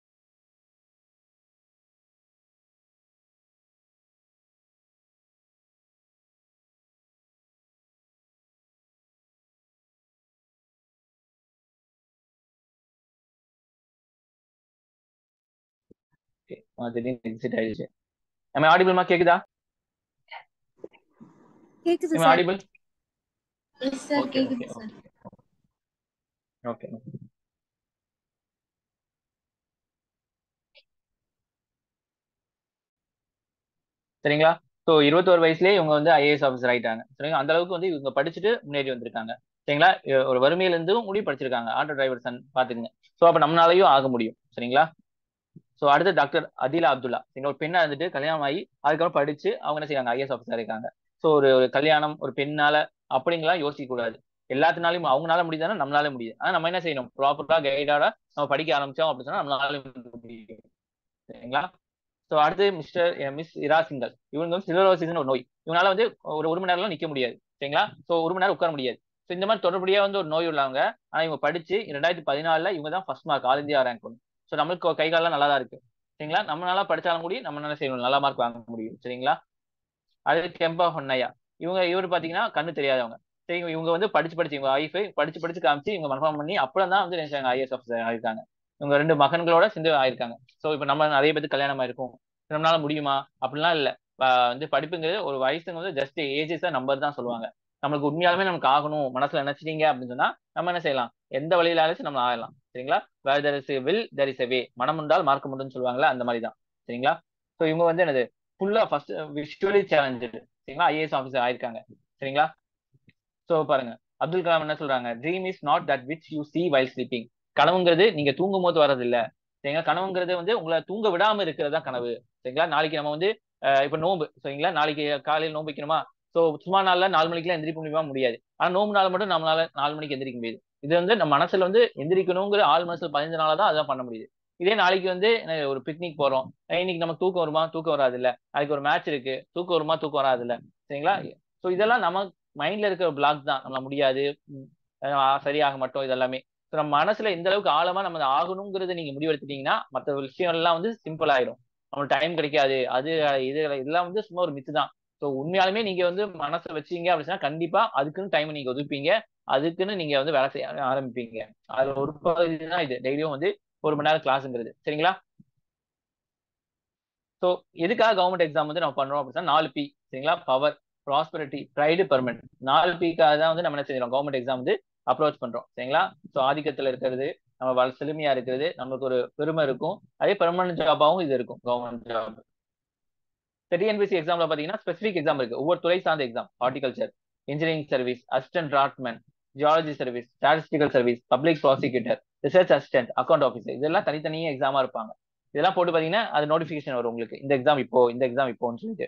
Speaker 1: திடீர்னு எக்ஸிட் ஆயிடுச்சு நம்ம ஆடிபிள்மா கேக்குதா
Speaker 3: கேக்குது
Speaker 1: நம்ம
Speaker 3: sir
Speaker 1: audible
Speaker 3: yes sir
Speaker 1: okay
Speaker 3: கேக்குது
Speaker 1: ஓகே
Speaker 3: சார்
Speaker 1: ஓகே சரிங்களா ஸோ இருபத்தோரு வயசுலயே இவங்க வந்து ஐஏஎஸ் ஆஃபீஸர் ஆயிட்டாங்க சரிங்களா அந்த அளவுக்கு வந்து இவங்க படிச்சுட்டு முன்னேறி வந்திருக்காங்க சரிங்களா இ- ஒரு வறுமையில இருந்தும் முடி படிச்சிருக்காங்க ஆட்டோ டிரைவர் சன் பாத்துக்கங்க ஸோ அப்ப நம்மளாலையும் ஆக முடியும் சரிங்களா ஸோ அடுத்து டாக்டர் அதிலா அப்துல்லா சரிங்களா ஒரு பெண்ணா இருந்துட்டு கல்யாணம் ஆகி அதுக்கப்புறம் படிச்சு அவங்க என்ன செய்றாங்க ஐஏஎஸ் ஆஃபீஸர் இருக்காங்க ஸோ ஒரு ஒரு கல்யாணம் ஒரு பெண்ணால அப்படிங்கலாம் யோசிக்க கூடாது எல்லாத்தினாலையும் அவங்களால முடியுதானா நம்மளால முடியுது ஆனா நம்ம என்ன செய்யணும் ப்ராப்பரா கைடோட நம்ம படிக்க ஆரம்பிச்சோம் அப்படின்னு சொன்னா நம்மளால முடியும் சரிங்களா ஸோ அடுத்து மிஸ்டர் மிஸ் இரா சிங்கல் இவங்க வந்து சிலரோசிஸ்னு ஒரு நோய் இவனால வந்து ஒரு ஒரு மணி நேரம்லாம் நிக்க முடியாது சரிங்களா ஸோ ஒரு மணி நேரம் உட்கார முடியாது ஸோ இந்த மாதிரி தொடர்படியா வந்து ஒரு நோய் உள்ளவங்க ஆனா இவங்க படிச்சு ரெண்டாயிரத்தி பதினாலுல இவங்க தான் first mark all India rank ஒன்று ஸோ நம்மளுக்கு கை காலெல்லாம் நல்லா தான் இருக்கு சரிங்களா நம்ம நல்லா படிச்சாலும் முடியும் நம்ம நல்லா செய்யணும் நல்ல மார்க் வாங்க முடியும் சரிங்களா அடுத்து கெம்பா ஹொன்னையா இவங்க இவர் பாத்தீங்கன்னா கண்ணு தெரியாதவங்க சரி இவங்க வந்து படிச்சு படிச்சு இவங்க ஐஃபை படிச்சு படிச்சு காமிச்சு இவங்க மனப்பாடம் பண்ணி அப்புறம் தான் வந்து நினைச்சாங்க ஐஎஸ் ஆஃபீஸர் ஆயிருக்காங்க இவங்க ரெண்டு மகன்களோட சேர்ந்து ஆயிருக்காங்க ஸோ இப்போ நம்ம நிறைய பேருக்கு கல்யாணம் ஆயிருக்கும் நம்மளால முடியுமா அப்படிலாம் இல்லை வந்து படிப்புங்கிறது ஒரு வயசுங்க வந்து ஜஸ்ட் ஏஜஸ் நம்பர் தான் சொல்லுவாங்க நம்மளுக்கு உண்மையாலுமே நமக்கு ஆகணும் மனசுல நினைச்சிட்டீங்க அப்படின்னு சொன்னா நம்ம என்ன செய்யலாம் எந்த வழியிலாலும் நம்ம ஆகலாம் சரிங்களா where there is will there is way மனம் உண்டால் மார்க்க முடியும்னு சொல்லுவாங்கல்ல அந்த மாதிரி தான் சரிங்களா ஸோ இவங்க வந்து என்னது ஃபுல்லா ஃபர்ஸ்ட் விஷுவலி சேலஞ்சு சரிங்களா ஐஏஎஸ் ஆஃபீஸர் ஆயிருக்காங்க சரிங்களா ஸோ பாருங்க அப்துல் கலாம் என்ன சொல்றாங்க dream is not that which you see while sleeping கனவுங்கிறது நீங்க தூங்கும் போது வர்றது இல்ல சரிங்களா கனவுங்கிறது வந்து உங்களை தூங்க விடாம இருக்கிறது தான் கனவு சரிங்களா நாளைக்கு நம்ம வந்து அஹ், இப்ப நோம்பு சரிங்களா நாளைக்கு காலையில் நோம்பு வைக்கணுமா ஸோ சும்மா நாள்ல நாலு மணிக்கெல்லாம் எந்திரிக்க முடியுமா முடியாது ஆனா நோம்பு நாள் மட்டும் நம்மளால நாலு மணிக்கு எந்திரிக்க முடியுது இது வந்து நம்ம மனசுல வந்து எந்திரிக்கணுங்கிற ஆள் மனசுல பதினஞ்சு தான் அதான் பண்ண முடியுது இதே நாளைக்கு வந்து அஹ், ஒரு பிக்னிக் போறோம் அஹ் இன்னைக்கு நமக்கு தூக்கம் வருமா தூக்கம் வராது இல்ல நாளைக்கு ஒரு மேட்ச் இருக்கு தூக்கம் வருமா தூக்கம் வராது இல்ல சரிங்களா ஸோ இதெல்லாம் நம்ம மைண்ட்ல இருக்கிற பிளாக் தான் நம்மள முடியாது ம், அஹ் சரியாக மாட்டோம் இதெல்லாமே ஸோ நம்ம மனசுல எந்த அளவுக்கு ஆழமா நம்ம அதை ஆகணுங்கிறத நீங்க முடிவெடுத்துட்டீங்கன்னா மற்ற விஷயம் எல்லாம் வந்து சிம்பிள் ஆயிடும் நம்மளுக்கு டைம் கிடைக்காது அது இது இதெல்லாம் வந்து சும்மா ஒரு மித்து தான் ஸோ உண்மையாலுமே நீங்க வந்து மனசை வச்சீங்க அப்படின்னா கண்டிப்பா அதுக்குன்னு டைம் நீங்க ஒதுப்பீங்க அதுக்குன்னு நீங்க வந்து வேலை செய்ய ஆரம்பிப்பீங்க அது ஒரு பகுதி தான் இது டெய்லியும் வந்து ஒரு மணி நேரம் கிளாஸ்ங்கிறது சரிங்களா ஸோ எதுக்காக கவர்மெண்ட் எக்ஸாம் வந்து நம்ம பண்றோம் அப்படின்னா நாலு பி சரிங்களா பவர் ப்ராஸ்பரிட்டி ப்ரைடு பெர்மனன்ட் நாலு பிக்காக தான் வந்து நம்ம என்ன செய்யறோம் கவர்மெண்ட் எக்ஸாம் வந்து அப்ரோச் பண்றோம் சரிங்களா ஸோ ஆதிக்கத்துல இருக்கிறது நம்ம வள செழுமையா இருக்கிறது நம்மளுக்கு ஒரு பெருமை இருக்கும் அதே பெர்மனன்ட் ஜாபாவும் இது இருக்கும் கவர்மெண்ட் ஜாப் டிஎன்பிசி எக்ஸாம்ல பாத்தீங்கன்னா ஸ்பெசிபிக் எக்ஸாம் இருக்கு ஒவ்வொரு துறை சார்ந்த exam horticulture engineering service assistant டிராட்மெண்ட் geology service statistical service public prosecutor research assistant account officer இதெல்லாம் தனித்தனியே எக்ஸாமா இருப்பாங்க இதெல்லாம் போட்டு பாத்தீங்கன்னா அது நோட்டிபிகேஷன் வரும் உங்களுக்கு இந்த எக்ஸாம் இப்போ இந்த எக்ஸாம் இப்போன்னு சொல்லிட்டு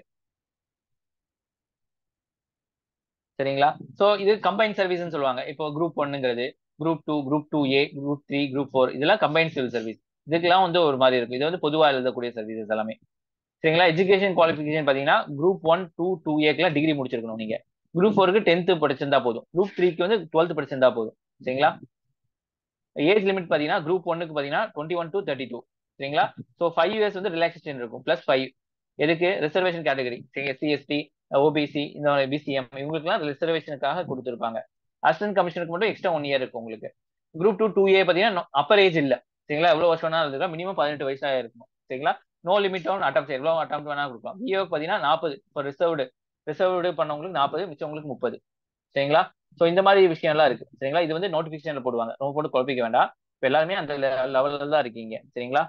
Speaker 1: சரிங்களா சோ இது கம்பைன் சர்வீஸ்னு சொல்லுவாங்க இப்போ குரூப் ஒன்னுங்கிறது group two group two A group three group four இதெல்லாம் கம்பைன் சிவில் சர்வீஸ் இதுக்கெல்லாம் வந்து ஒரு மாதிரி இருக்கும் இது வந்து பொதுவா எழுதக்கூடிய சர்வீசஸ் எல்லாமே சரிங்களா எஜுகேஷன் குவாலிஃபிகேஷன் பாத்தீங்கன்னா குரூப் ஒன் டூ டூ ஏக்கெல்லாம் டிகிரி முடிச்சிருக்கணும் நீங்க குரூப் ஃபோருக்கு டென்த்து படிச்சிருந்தா போதும் குரூப் த்ரீக்கு வந்து டுவெல்த் படிச்சிருந்தா போதும் சரிங்களா ஏஜ் லிமிட் பாத்தீங்கன்னா குரூப் ஒன்னுக்கு பாத்தீங்கன்னா twenty one to thirty two சரிங்களா ஸோ ஃபைவ் இயர்ஸ் வந்து ரிலாக்ஸேஷன் இருக்கும் பிளஸ் ஃபைவ் எதுக்கு ரிசர்வேஷன் கேட்டகரி சிஎஸ்டி ஓபிசி இந்த பிசிஎம் இவங்களுக்குலாம் ரிசர்வேஷனுக்காக கொடுத்துருப்பாங்க அசிஸ்டன்ட் கமிஷனுக்கு மட்டும் எக்ஸ்ட்ரா ஒன் இயர் இருக்கும் உங்களுக்கு குரூப் டூ டூ ஏ பார்த்தீங்கன்னா அப்பர் ஏஜ் இல்ல சரிங்களா எவ்வளவு வருஷம் வேணா இருக்கலாம் மினிமம் பதினெட்டு வயசா இருக்கும் சரிங்களா நோ லிமிட் ஆன் அட்டம் எவ்வளோ அட்டம் வேணா கொடுக்கலாம் பிஓ பார்த்தீங்கன்னா நாற்பது இப்போ ரிசர்வ்டு ரிசர்வ்டு பண்ணவங்களுக்கு நாற்பது மிச்சவங்களுக்கு முப்பது சரிங்களா ஸோ இந்த மாதிரி விஷயம்லாம் இருக்கு சரிங்களா இது வந்து நோட்டிஃபிகேஷன்ல போடுவாங்க ரொம்ப போட்டு குழப்பிக்க வேண்டாம் இப்போ எல்லாருமே அந்த லெவல்ல தான் இருக்கீங்க சரிங்களா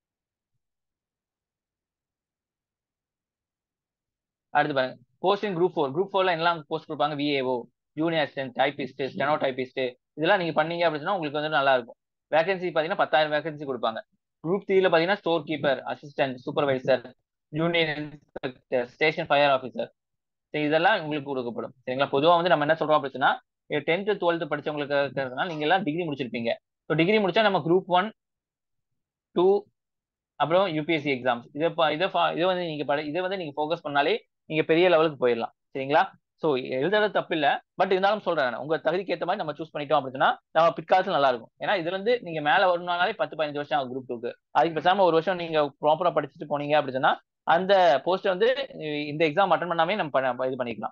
Speaker 1: அடுத்து பாருங்க போஸ்டிங் குரூப் ஃபோர் குரூப் ஃபோர்ல எல்லாம் போஸ்ட் கொடுப்பாங்க VAO junior assistant typist steno typist இதெல்லாம் நீங்க பண்ணீங்க அப்படின்னா உங்களுக்கு வந்து நல்லா இருக்கும் வேகன்சி பாத்தீங்கன்னா பத்தாயிரம் வேகன்சி கொடுப்பாங்க குரூப் த்ரீல பாத்தீங்கன்னா store keeper assistant supervisor junior inspector station fire officer இதெல்லாம் உங்களுக்கு கொடுக்கப்படும் சரிங்களா பொதுவாக வந்து நம்ம என்ன சொல்றோம் அப்படின்னா டென்த்து டுவெல்த் படிச்சவங்களுக்கு நீங்க எல்லாம் டிகிரி முடிச்சிருப்பீங்க ஸோ டிகிரி முடிச்சா நம்ம குரூப் ஒன் டூ அப்புறம் யூபிஎஸ்சி எக்ஸாம்ஸ் இதை இதை இதை வந்து நீங்க இதை வந்து நீங்க ஃபோக்கஸ் பண்ணாலே நீங்க பெரிய லெவலுக்கு போயிடலாம் சரிங்களா ஸோ எழுதுறது தப்பு இல்லை பட் இருந்தாலும் சொல்றேன் உங்க தகுதிக்கு ஏற்ற மாதிரி நம்ம சூஸ் பண்ணிட்டோம் அப்படின்னா நம்ம பிற்காலத்தில் நல்லா இருக்கும் ஏன்னா இதுல இருந்து நீங்க மேல வரணும்னாலே பத்து பதினஞ்சு வருஷம் ஆகும் குரூப் டூக்கு அதுக்கு பேசாம ஒரு வருஷம் நீங்க ப்ராப்பரா படிச்சுட்டு போனீங்க அப்படின்னா அந்த போஸ்ட் வந்து இந்த எக்ஸாம் அட்டன் பண்ணாமே நம்ம இது பண்ணிக்கலாம்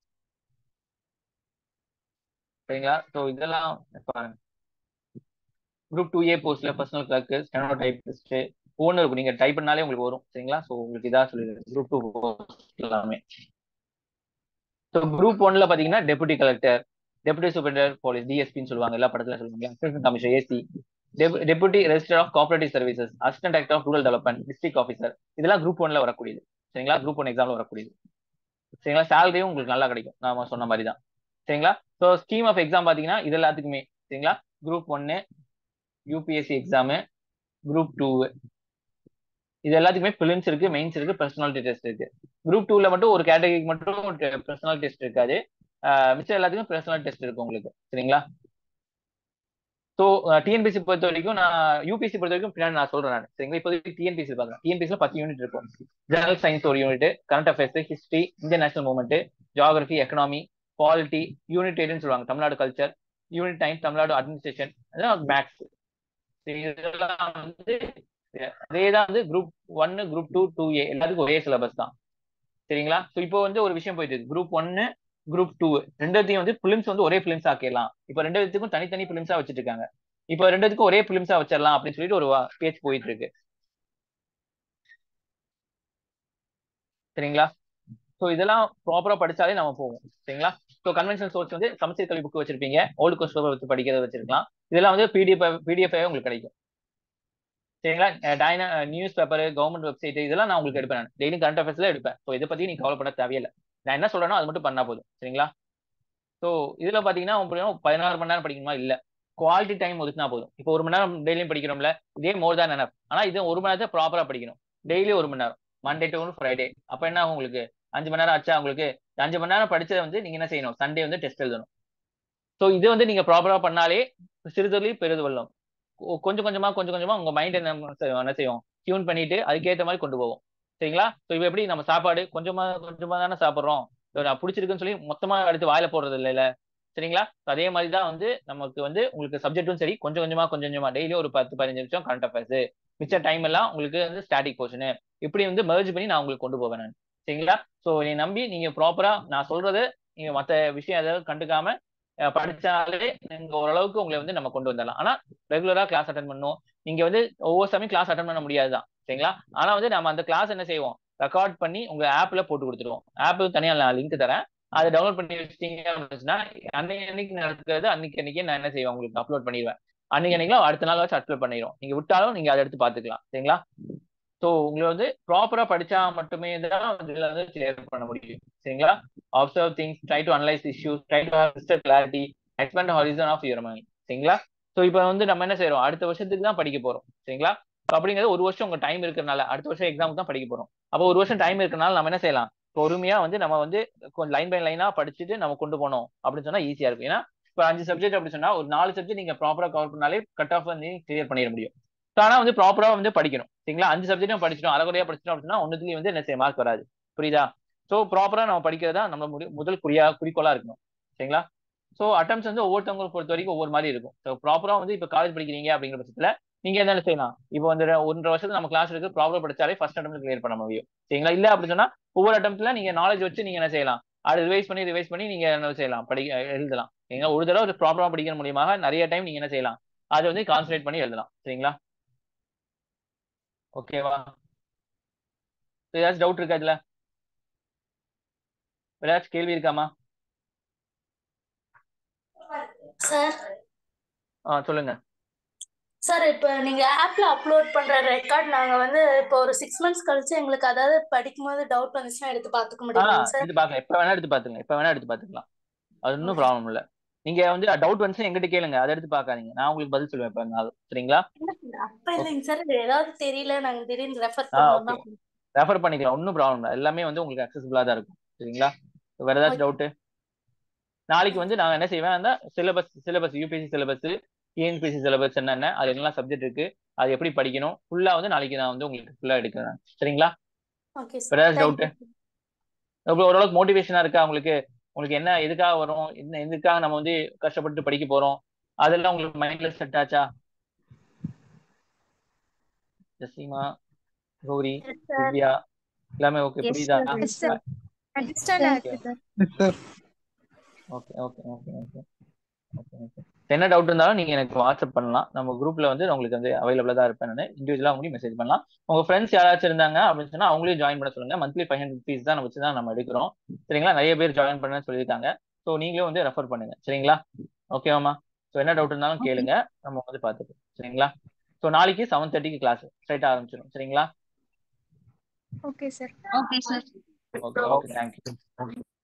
Speaker 1: சரிங்களா ஸோ இதெல்லாம் பாருங்க குரூப் டூ ஏ போஸ்ட்ல பர்சனல் கிளர்க்கு ஸ்டெனோ டைபிஸ்ட் ஒன்று இருக்கும் நீங்க டைப் பண்ணாலே உங்களுக்கு வரும் சரிங்களா ஸோ உங்களுக்கு இதாக சொல்லிடுங்க குரூப் டூ போஸ்ட் எல்லாமே ஸோ குரூப் ஒன்ல பாத்தீங்கன்னா டெபுட்டி கலெக்டர் டெபுட்டி சூப்பர்டர் போலீஸ் டிஎஸ்பின்னு சொல்லுவாங்க எல்லா படத்துல சொல்லுவாங்க assistant commissioner AC deputy register of cooperative services assistant director of rural development district officer இதெல்லாம் குரூப் ஒன்ல வரக்கூடியது சரிங்களா குரூப் ஒன் எக்ஸாம்ல வரக்கூடியது சரிங்களா சேலரியும் உங்களுக்கு நல்லா கிடைக்கும் நாம சொன்ன மாதிரி தான் சரிங்களா ஸோ ஸ்கீம் ஆஃப் எக்ஸாம் பாத்தீங்கன்னா இது எல்லாத்துக்குமே சரிங்களா குரூப் ஒன்னு யூபிஎஸ்சி எக்ஸாமு குரூப் டூ இது எல்லாத்துக்குமே பிலிம்ஸ் இருக்கு மெயின்ஸ் இருக்கு பர்சனாலிட்டி டெஸ்ட் இருக்கு குரூப் டூல மட்டும் ஒரு கேட்டகரிக்கு மட்டும் பர்சனல் டெஸ்ட் இருக்காது மிச்சம் எல்லாத்துக்கும் பர்சனல் டெஸ்ட் இருக்கு உங்களுக்கு சரிங்களா ஸோ டிஎன்பிசி பொறுத்த வரைக்கும் நான் யூபிசி பொறுத்த வரைக்கும் பின்னாடி நான் சொல்றேன் நான் சரிங்களா இப்போதைக்கு டிஎன்பிசி பார்க்குறேன் டிஎன்பிசியில் பத்து யூனிட் இருக்கும் ஜெனரல் சயின்ஸ் ஒரு unit current affairs history Indian national movement geography economy polity unit எயிட்னு சொல்லுவாங்க Tamil Nadu culture unit nine Tamil Nadu administration maths இதெல்லாம் வந்து அதே தான் வந்து குரூப் ஒன்னு குரூப் டூ டூ ஏ எல்லாத்துக்கும் ஒரே சிலபஸ் தான் சரிங்களா ஸோ இப்போ வந்து ஒரு விஷயம் போயிட்டு இருக்கு குரூப் ஒன்னு குரூப் டூ ரெண்டுத்தையும் வந்து பிலிம்ஸ் வந்து ஒரே பிலிம்ஸ் ஆக்கிடலாம் இப்போ ரெண்டுத்துக்கும் தனித்தனி பிலிம்ஸா வச்சுட்டு இருக்காங்க இப்போ ரெண்டுத்துக்கும் ஒரே பிலிம்ஸா வச்சிடலாம் அப்படின்னு சொல்லிட்டு ஒரு பேச்சு போயிட்டு இருக்கு சரிங்களா ஸோ இதெல்லாம் ப்ராப்பரா படிச்சாலே நம்ம போவோம் சரிங்களா ஸோ கன்வென்ஷனல் சோர்ஸ் வந்து சமச்சீர் கல்வி புக் வச்சிருப்பீங்க ஓல்டு கொஸ்டின் வச்சு படிக்கிறத வச்சிருக்கலாம் இதெல்லாம் வந்து பிடிஎஃப் பிடிஎஃப் உங்களுக்கு கிடைக்கும் சரிங்களா டைனா நியூஸ் பேப்பர் கவர்மெண்ட் வெப்சைட் இதெல்லாம் நான் உங்களுக்கு எடுப்பேன் டெய்லி கரண்ட் அஃபேர்ஸ்ல எடுப்பேன் ஸோ இதை பத்தி நீ கவலைப்பட தேவையில்லை நான் என்ன சொல்றேனோ அது மட்டும் பண்ணா போதும் சரிங்களா ஸோ இதுல பாத்தீங்கன்னா பதினாறு மணி நேரம் படிக்கணுமா இல்ல குவாலிட்டி டைம் ஒதுக்கினா போதும் இப்போ ஒரு மணி நேரம் டெய்லியும் படிக்கிறோம்ல இதே மோர் தான் என்ன ஆனா இது ஒரு மணி நேரத்தை ப்ராப்பரா படிக்கணும் டெய்லி ஒரு மணி நேரம் மண்டே டு ஃப்ரைடே அப்ப என்ன ஆகும் உங்களுக்கு அஞ்சு மணி நேரம் ஆச்சா உங்களுக்கு அஞ்சு மணி நேரம் படிச்சதை வந்து நீங்க என்ன செய்யணும் சண்டே வந்து டெஸ்ட் எழுதணும் ஸோ இது வந்து நீங்க ப்ராப்பரா பண்ணாலே சிறுதொழி பெரிது வெள்ளம் கொ- கொஞ்சம் கொஞ்சமா கொஞ்சம் கொஞ்சமா உங்க மைண்ட் என்ன செய்யும் என்ன செய்யும் டியூன் பண்ணிட்டு அதுக்கேற்ற மாதிரி கொண்டு போவோம் சரிங்களா ஸோ இப்போ எப்படி நம்ம சாப்பாடு கொஞ்சமா கொஞ்சமா தானே சாப்பிட்றோம் நான் பிடிச்சிருக்குன்னு சொல்லி மொத்தமா எடுத்து வாயில போடுறது இல்லைல்ல சரிங்களா So அதே மாதிரி தான் வந்து நமக்கு வந்து உங்களுக்கு சப்ஜெக்ட்டும் சரி கொஞ்சம் கொஞ்சமா கொஞ்சம் கொஞ்சமா டெய்லியும் ஒரு பத்து பதினஞ்சு நிமிஷம் கரண்ட் அஃபேர்ஸ் மிச்ச டைம் எல்லாம் உங்களுக்கு வந்து ஸ்டாட்டிக் போர்ஷனு இப்படி வந்து மெர்ஜ் பண்ணி நான் உங்களுக்கு கொண்டு போவேன் நான் சரிங்களா ஸோ என்னை நம்பி நீங்க ப்ராப்பரா நான் சொல்றது நீங்க மற்ற விஷயம் ஏதாவது கண்டுக்காம அஹ், படிச்சாலே நீங்க ஓரளவுக்கு உங்களை வந்து நம்ம கொண்டு வந்துடலாம் ஆனா ரெகுலரா கிளாஸ் அட்டன் பண்ணணும் நீங்க வந்து ஒவ்வொரு சமயம் கிளாஸ் அட்டன் பண்ண முடியாதுதான் சரிங்களா ஆனா வந்து நம்ம அந்த கிளாஸ் என்ன செய்வோம் ரெக்கார்ட் பண்ணி உங்க ஆப்ல போட்டு கொடுத்துருவோம் ஆப் தனியா நான் லிங்க் தரேன் அதை டவுன்லோட் பண்ணி வச்சிட்டீங்க அப்படின்னா அன்னைக்கு அன்னைக்கு நடக்கிறது அன்னைக்கு அன்னைக்கே நான் என்ன செய்வேன் உங்களுக்கு அப்லோட் பண்ணிடுவேன் அன்னைக்கு அன்னைக்கு அடுத்த நாள் வச்சு அப்லோட் பண்ணிடுவோம் நீங்க விட்டாலும் நீங்க அதை எடுத்து பாத்துக்கலாம் சரிங்களா ஸோ உங்களை வந்து ப்ராப்பரா படிச்சா மட்டுமே தான் இதுல வந்து கிளியர் பண்ண முடியும் சரிங்களா observe things try to analyse issues try to have sister clarity expand horizon of your mind சரிங்களா ஸோ இப்போ வந்து நம்ம என்ன செய்றோம் அடுத்த வருஷத்துக்கு தான் படிக்க போறோம் சரிங்களா So அப்படிங்கிறது ஒரு வருஷம் உங்க டைம் இருக்கிறனால அடுத்த வருஷம் எக்ஸாமுக்கு தான் படிக்க போறோம் அப்போ ஒரு வருஷம் டைம் இருக்கிறனால நம்ம என்ன செய்யலாம் பொறுமையா வந்து நம்ம வந்து கொஞ்சம் லைன் பை லைனா படிச்சுட்டு நம்ம கொண்டு போனோம் அப்படின்னு சொன்னா ஈஸியா இருக்கும் ஏன்னா இப்போ அஞ்சு சப்ஜெக்ட் அப்படி சொன்னா ஒரு நாலு சப்ஜெக்ட் நீங்க ப்ராப்பரா கவர் பண்ணாலே கட் ஆஃப் வந்து கிளியர் பண்ணிட முடியும் So ஆனா வந்து ப்ராப்பரா வந்து படிக்கணும் சரிங்களா அஞ்சு சப்ஜெக்டும் படிச்சிட்டோம் அரைகுறையா படிச்சிட்டோம் அப்படின்னா ஒன்னுத்துலயும் வந்து என்ன செய்ய மார்க் வராது புரியுதா ஸோ ப்ராப்பரா நம்ம படிக்கிறதா நம்ம முடி- முதல் குறியா குறிக்கோளா இருக்கணும் சரிங்களா ஸோ அட்டம்ஸ் வந்து ஒவ்வொருத்தவங்களை பொறுத்த வரைக்கும் ஒவ்வொரு மாதிரி இருக்கும் ஸோ ப்ராப்பரா வந்து இப்போ காலேஜ் படிக்கிறீங்க அப்படிங்கிற பட்சத்துல நீங்க என்ன செய்யலாம் இப்போ வந்து ரெ- ஒன்றரை வருஷத்துக்கு நம்ம கிளாஸ் இருக்கு ப்ராப்பரா படிச்சாலே ஃபர்ஸ்ட் அட்டம் கிளியர் பண்ண முடியும் சரிங்களா இல்ல அப்படி சொன்னா ஒவ்வொரு அட்டம்ப்ட்ல நீங்க நாலேஜ் வச்சு நீங்க என்ன செய்யலாம் அது ரிவைஸ் பண்ணி ரிவைஸ் பண்ணி நீங்க என்ன செய்யலாம் படி எழுதலாம் சரிங்களா ஒரு தடவை ப்ராப்பரா படிக்கிற மூலியமாக நிறைய டைம் நீங்க என்ன செய்யலாம் அதை வந்து கான்சன்ட்ரேட் பண்ணி எழுதலாம் சரிங்களா ஓகேவா ஏதாச்சும் டவுட் இருக்கா இதுல ஏதாச்சும் கேள்வி இருக்காமா
Speaker 3: சார்
Speaker 1: ஆ சொல்லுங்க
Speaker 3: சார் இப்போ நீங்க ஆப்ல அப்லோட் பண்ற ரெக்கார்ட் நாங்க வந்து இப்போ ஒரு சிக்ஸ் மந்த்ஸ் கழிச்சு எங்களுக்கு அதாவது படிக்கும்போது டவுட் வந்துச்சுன்னா எடுத்து பாத்துக்க
Speaker 1: ஆ
Speaker 3: முடியுமா சார்
Speaker 1: எடுத்து பார்க்கலாம் எப்ப வேணா எடுத்து பாத்துக்கலாம் எப்ப வேணா எடுத்து பாத்துக்கலாம் அது ஒன்றும் ப்ராப்ளம் இல்ல நீங்க வந்து டவுட் வந்துச்சு எங்கிட்ட கேளுங்க அதை எடுத்து பார்க்காதீங்க நான் உங்களுக்கு பதில் சொல்லுவேன் எப்ப வேணாலும் சரிங்களா
Speaker 3: அப்ப இல்லைங்க சார் ஏதாவது தெரியல நாங்க திடீர்னு ரெஃபர்
Speaker 1: ஆ
Speaker 3: பண்ணோம்னா
Speaker 1: ஓகே ரெஃபர் பண்ணிக்கலாம் ஒன்றும் ப்ராப்ளம் இல்லை எல்லாமே வந்து உங்களுக்கு அக்சசிபிளா தான் இருக்கும் சரிங்களா வேற ஏதாச்சும் டவுட்டு நாளைக்கு வந்து நான் என்ன செய்வேன் அந்த syllabus syllabus UPSC syllabus TNPSC syllabus என்னென்ன அது என்னெல்லாம் சப்ஜெக்ட் இருக்கு அது எப்படி படிக்கணும் ஃபுல்லா வந்து நாளைக்கு நான் வந்து உங்களுக்கு ஃபுல்லா எடுக்கிறேன் சரிங்களா
Speaker 3: ஓகே
Speaker 1: வேற
Speaker 3: சார்
Speaker 1: ஏதாச்சும் டவுட்டு ஓரளவுக்கு மோட்டிவேஷனா இருக்கா உங்களுக்கு உங்களுக்கு என்ன எதுக்காக வரும் என்ன எதுக்காக நம்ம வந்து கஷ்டப்பட்டு படிக்க போறோம் அதெல்லாம் உங்களுக்கு மைண்ட்ல செட் ஆச்சா ஜசீமா கௌரி திவ்யா எல்லாமே ஓகே புரியுதா
Speaker 4: Yes, sir. அண்டர்ஸ்டாண்ட் ஆகுது sir
Speaker 2: yes sir
Speaker 1: okay okay okay okay okay okay என்ன டவுட் இருந்தாலும் நீங்க எனக்கு வாட்ஸ்அப் பண்ணலாம் நம்ம குரூப்ல வந்து உங்களுக்கு வந்து அவைலபிளா தான் இருப்பேன் நான் இண்டிவிஜுவலா உங்களுக்கு மெசேஜ் பண்ணலாம் உங்க ஃப்ரெண்ட்ஸ் யாராச்சும் இருந்தாங்க அப்படின்னு சொன்னா அவங்களையும் ஜாயின் பண்ண சொல்லுங்க மந்த்லி ஃபைவ் ஹண்ட்ரட் ஃபீஸ் தான் வச்சு தான் நம்ம எடுக்கிறோம் சரிங்களா நிறைய பேர் ஜாயின் பண்ண சொல்லியிருக்காங்க ஸோ நீங்களும் வந்து ரெஃபர் பண்ணுங்க சரிங்களா ஓகேவாமா ஸோ என்ன டவுட் இருந்தாலும் கேளுங்க நம்ம வந்து பார்த்துப்போம் சரிங்களா ஸோ நாளைக்கு செவன் தேர்ட்டிக்கு கிளாஸ் ஸ்ட்ரைட் ஆரம்பிச்சிடும் சரிங்களா
Speaker 4: okay sir
Speaker 3: okay sir
Speaker 1: okay okay thank you